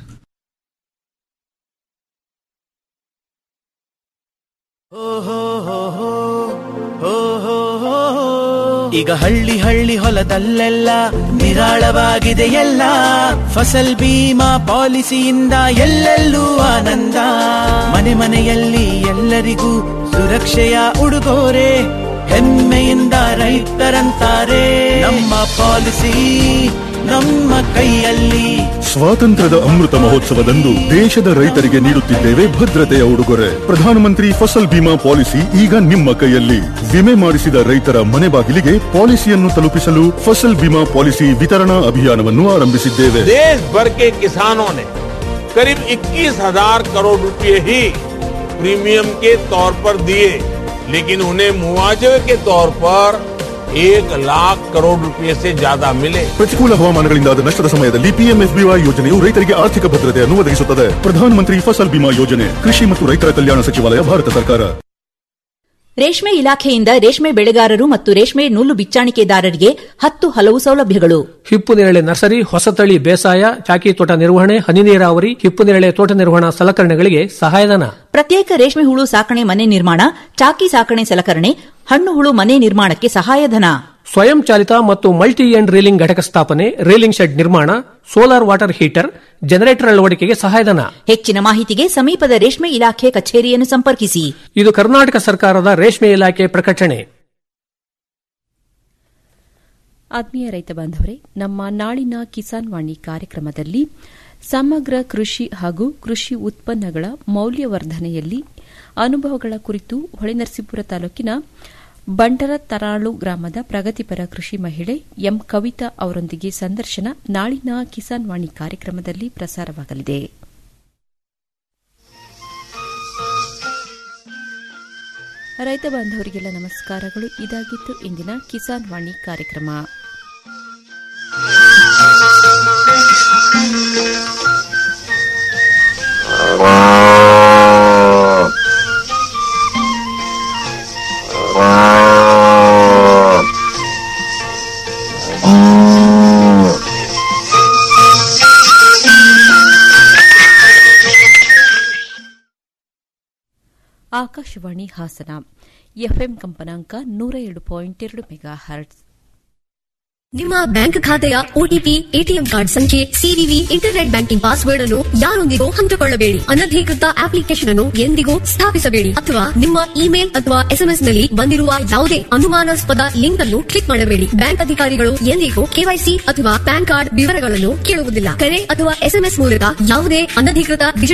ಈಗ ಹಳ್ಳಿ ಹಳ್ಳಿ ಹೊಲದಲ್ಲೆಲ್ಲ ನಿರಾಳವಾಗಿದೆ ಎಲ್ಲ ಫಸಲ್ ಬೀಮಾ ಪಾಲಿಸಿಯಿಂದ ಎಲ್ಲೆಲ್ಲೂ ಆನಂದ ಮನೆ ಮನೆಯಲ್ಲಿ ಎಲ್ಲರಿಗೂ ಸುರಕ್ಷೆಯ ಉಡುಗೊರೆ ಹೆಮ್ಮೆಯಿಂದ ರೈತರಂತಾರೆ ನಮ್ಮ ಪಾಲಿಸಿ ನಮ್ಮ ಕೈಯಲ್ಲಿ ಸ್ವಾತಂತ್ರ್ಯದ ಅಮೃತ ಮಹೋತ್ಸವದಂದು ದೇಶದ ರೈತರಿಗೆ ನೀಡುತ್ತಿದ್ದೇವೆ ಭದ್ರತೆಯ ಉಡುಗೊರೆ ಪ್ರಧಾನಮಂತ್ರಿ ಫಸಲ್ ಬಿಮಾ ಪಾಲಿಸಿ ಈಗ ನಿಮ್ಮ ಕೈಯಲ್ಲಿ ವಿಮೆ ಮಾಡಿಸಿದ ರೈತರ ಮನೆ ಬಾಗಿಲಿಗೆ ಪಾಲಿಸಿಯನ್ನು ತಲುಪಿಸಲು ಫಸಲ್ ಬಿಮಾ ಪಾಲಿಸಿ ವಿತರಣಾ ಅಭಿಯಾನವನ್ನು ಆರಂಭಿಸಿದ್ದೇವೆ देश भर के किसानों ने करीब 21,000 करोड़ रुपए ही प्रीमियम के तौर पर दिए लेकिन उन्हें मुआवजे के तौर पर एक लाख करोड़ रुपए से ज्यादा मिले ಪ್ರತಿಕೂಲ ಹವಾಮಾನಗಳಿಂದಾದ ನಷ್ಟದ ಸಮಯದಲ್ಲಿ ಪಿಎಂಎಫ್ಬಿವೈ ಯೋಜನೆಯು ರೈತರಿಗೆ ಆರ್ಥಿಕ ಭದ್ರತೆಯನ್ನು ಒದಗಿಸುತ್ತದೆ ಪ್ರಧಾನಮಂತ್ರಿ ಫಸಲ್ ಬಿಮಾ ಯೋಜನೆ ಕೃಷಿ ಮತ್ತು ರೈತರ ಕಲ್ಯಾಣ ಸಚಿವಾಲಯ ಭಾರತ ಸರ್ಕಾರ ರೇಷ್ಮೆ ಇಲಾಖೆಯಿಂದ ರೇಷ್ಮೆ ಬೆಳೆಗಾರರು ಮತ್ತು ರೇಷ್ಮೆ ನೂಲು ಬಿಚ್ಚಾಣಿಕೆದಾರರಿಗೆ ಹತ್ತು ಹಲವು ಸೌಲಭ್ಯಗಳು ಹಿಪ್ಪು ನೇರಳೆ ನರ್ಸರಿ ಹೊಸತಳಿ ಬೇಸಾಯ ಚಾಕಿ ತೋಟ ನಿರ್ವಹಣೆ ಹನಿ ನೀರಾವರಿ ಹಿಪ್ಪು ನೇರಳೆ ತೋಟ ನಿರ್ವಹಣಾ ಸಲಕರಣೆಗಳಿಗೆ ಸಹಾಯಧನ ಪ್ರತ್ಯೇಕ ರೇಷ್ಮೆ ಹುಳು ಸಾಕಣೆ ಮನೆ ನಿರ್ಮಾಣ ಚಾಕಿ ಸಾಕಣೆ ಸಲಕರಣೆ ಹಣ್ಣು ಹುಳು ಮನೆ ನಿರ್ಮಾಣಕ್ಕೆ ಸಹಾಯಧನ ಸ್ವಯಂ ಚಾಲಿತ ಮತ್ತು ಮಲ್ಟಿ ಎಂಡ್ ರೀಲಿಂಗ್ ಘಟಕ ಸ್ಥಾಪನೆ ರೀಲಿಂಗ್ ಶೆಡ್ ನಿರ್ಮಾಣ ಸೋಲಾರ್ ವಾಟರ್ ಹೀಟರ್ ಜನರೇಟರ್ ಅಳವಡಿಕೆಗೆ ಸಹಾಯಧನ ಹೆಚ್ಚಿನ ಮಾಹಿತಿಗೆ ಸಮೀಪದ ರೇಷ್ಮೆ ಇಲಾಖೆ ಕಚೇರಿಯನ್ನು ಸಂಪರ್ಕಿಸಿ ಇದು ಕರ್ನಾಟಕ ಸರ್ಕಾರದ ರೇಷ್ಮೆ ಇಲಾಖೆ ಪ್ರಕಟಣೆ ಆತ್ಮೀಯ ರೈತ ಬಾಂಧವರೇ ನಮ್ಮ ನಾಳಿನ ಕಿಸಾನ್ ವಾಣಿ ಕಾರ್ಯಕ್ರಮದಲ್ಲಿ ಸಮಗ್ರ ಕೃಷಿ ಹಾಗೂ ಕೃಷಿ ಉತ್ಪನ್ನಗಳ ಮೌಲ್ಯವರ್ಧನೆಯಲ್ಲಿ ಅನುಭವಗಳ ಕುರಿತು ಹೊಳೆನರಸೀಪುರ ತಾಲೂಕಿನ ಬಂಡರ ತರಾಳು ಗ್ರಾಮದ ಪ್ರಗತಿಪರ ಕೃಷಿ ಮಹಿಳೆ ಎಂ ಕವಿತಾ ಅವರೊಂದಿಗೆ ಸಂದರ್ಶನ ನಾಳಿನ ಕಿಸಾನ್ ವಾಣಿ ಕಾರ್ಯಕ್ರಮದಲ್ಲಿ ಪ್ರಸಾರವಾಗಲಿದೆ ರೈತ ಬಾಂಧವರಿಗೆಲ್ಲ ನಮಸ್ಕಾರಗಳು ಇದಾಗಿತ್ತು ಇಂದಿನ ಕಿಸಾನ್ ವಾಣಿ ಕಾರ್ಯಕ್ರಮ ಆಕಾಶವಾಣಿ ಹಾಸನ ಎಫ್ಎಂ ಕಂಪನಾಂಕ ನೂರ ಎರಡು ಪಾಯಿಂಟ್ ಎರಡು ಮೆಗಾ ಹರ್ಟ್ಸ್ ನಿಮ್ಮ ಬ್ಯಾಂಕ್ ಖಾತೆಯ ಒಟಿಪಿ ಎಟಿಎಂ ಕಾರ್ಡ್ ಸಂಖ್ಯೆ ಸಿವಿವಿ ಇಂಟರ್ನೆಟ್ ಬ್ಯಾಂಕಿಂಗ್ ಪಾಸ್ವರ್ಡ್ ಅನ್ನು ಯಾರೊಂದಿಗೂ ಹಂಚಿಕೊಳ್ಳಬೇಡಿ ಅನಧಿಕೃತ ಅಪ್ಲಿಕೇಶನ್ ಅನ್ನು ಎಂದಿಗೂ ಸ್ಥಾಪಿಸಬೇಡಿ ಅಥವಾ ನಿಮ್ಮ ಇಮೇಲ್ ಅಥವಾ ಎಸ್ಎಂಎಸ್ ನಲ್ಲಿ ಬಂದಿರುವ ಯಾವುದೇ ಅನುಮಾನಾಸ್ಪದ ಲಿಂಕ್ ಅನ್ನು ಕ್ಲಿಕ್ ಮಾಡಬೇಡಿ ಬ್ಯಾಂಕ್ ಅಧಿಕಾರಿಗಳು ಎಂದಿಗೂ ಕೆವೈಸಿ ಅಥವಾ ಪ್ಯಾನ್ ಕಾರ್ಡ್ ವಿವರಗಳನ್ನು ಕೇಳುವುದಿಲ್ಲ ಕರೆ ಅಥವಾ ಎಸ್ಎಂಎಸ್ ಮೂಲಕ ಯಾವುದೇ ಅನಧಿಕೃತ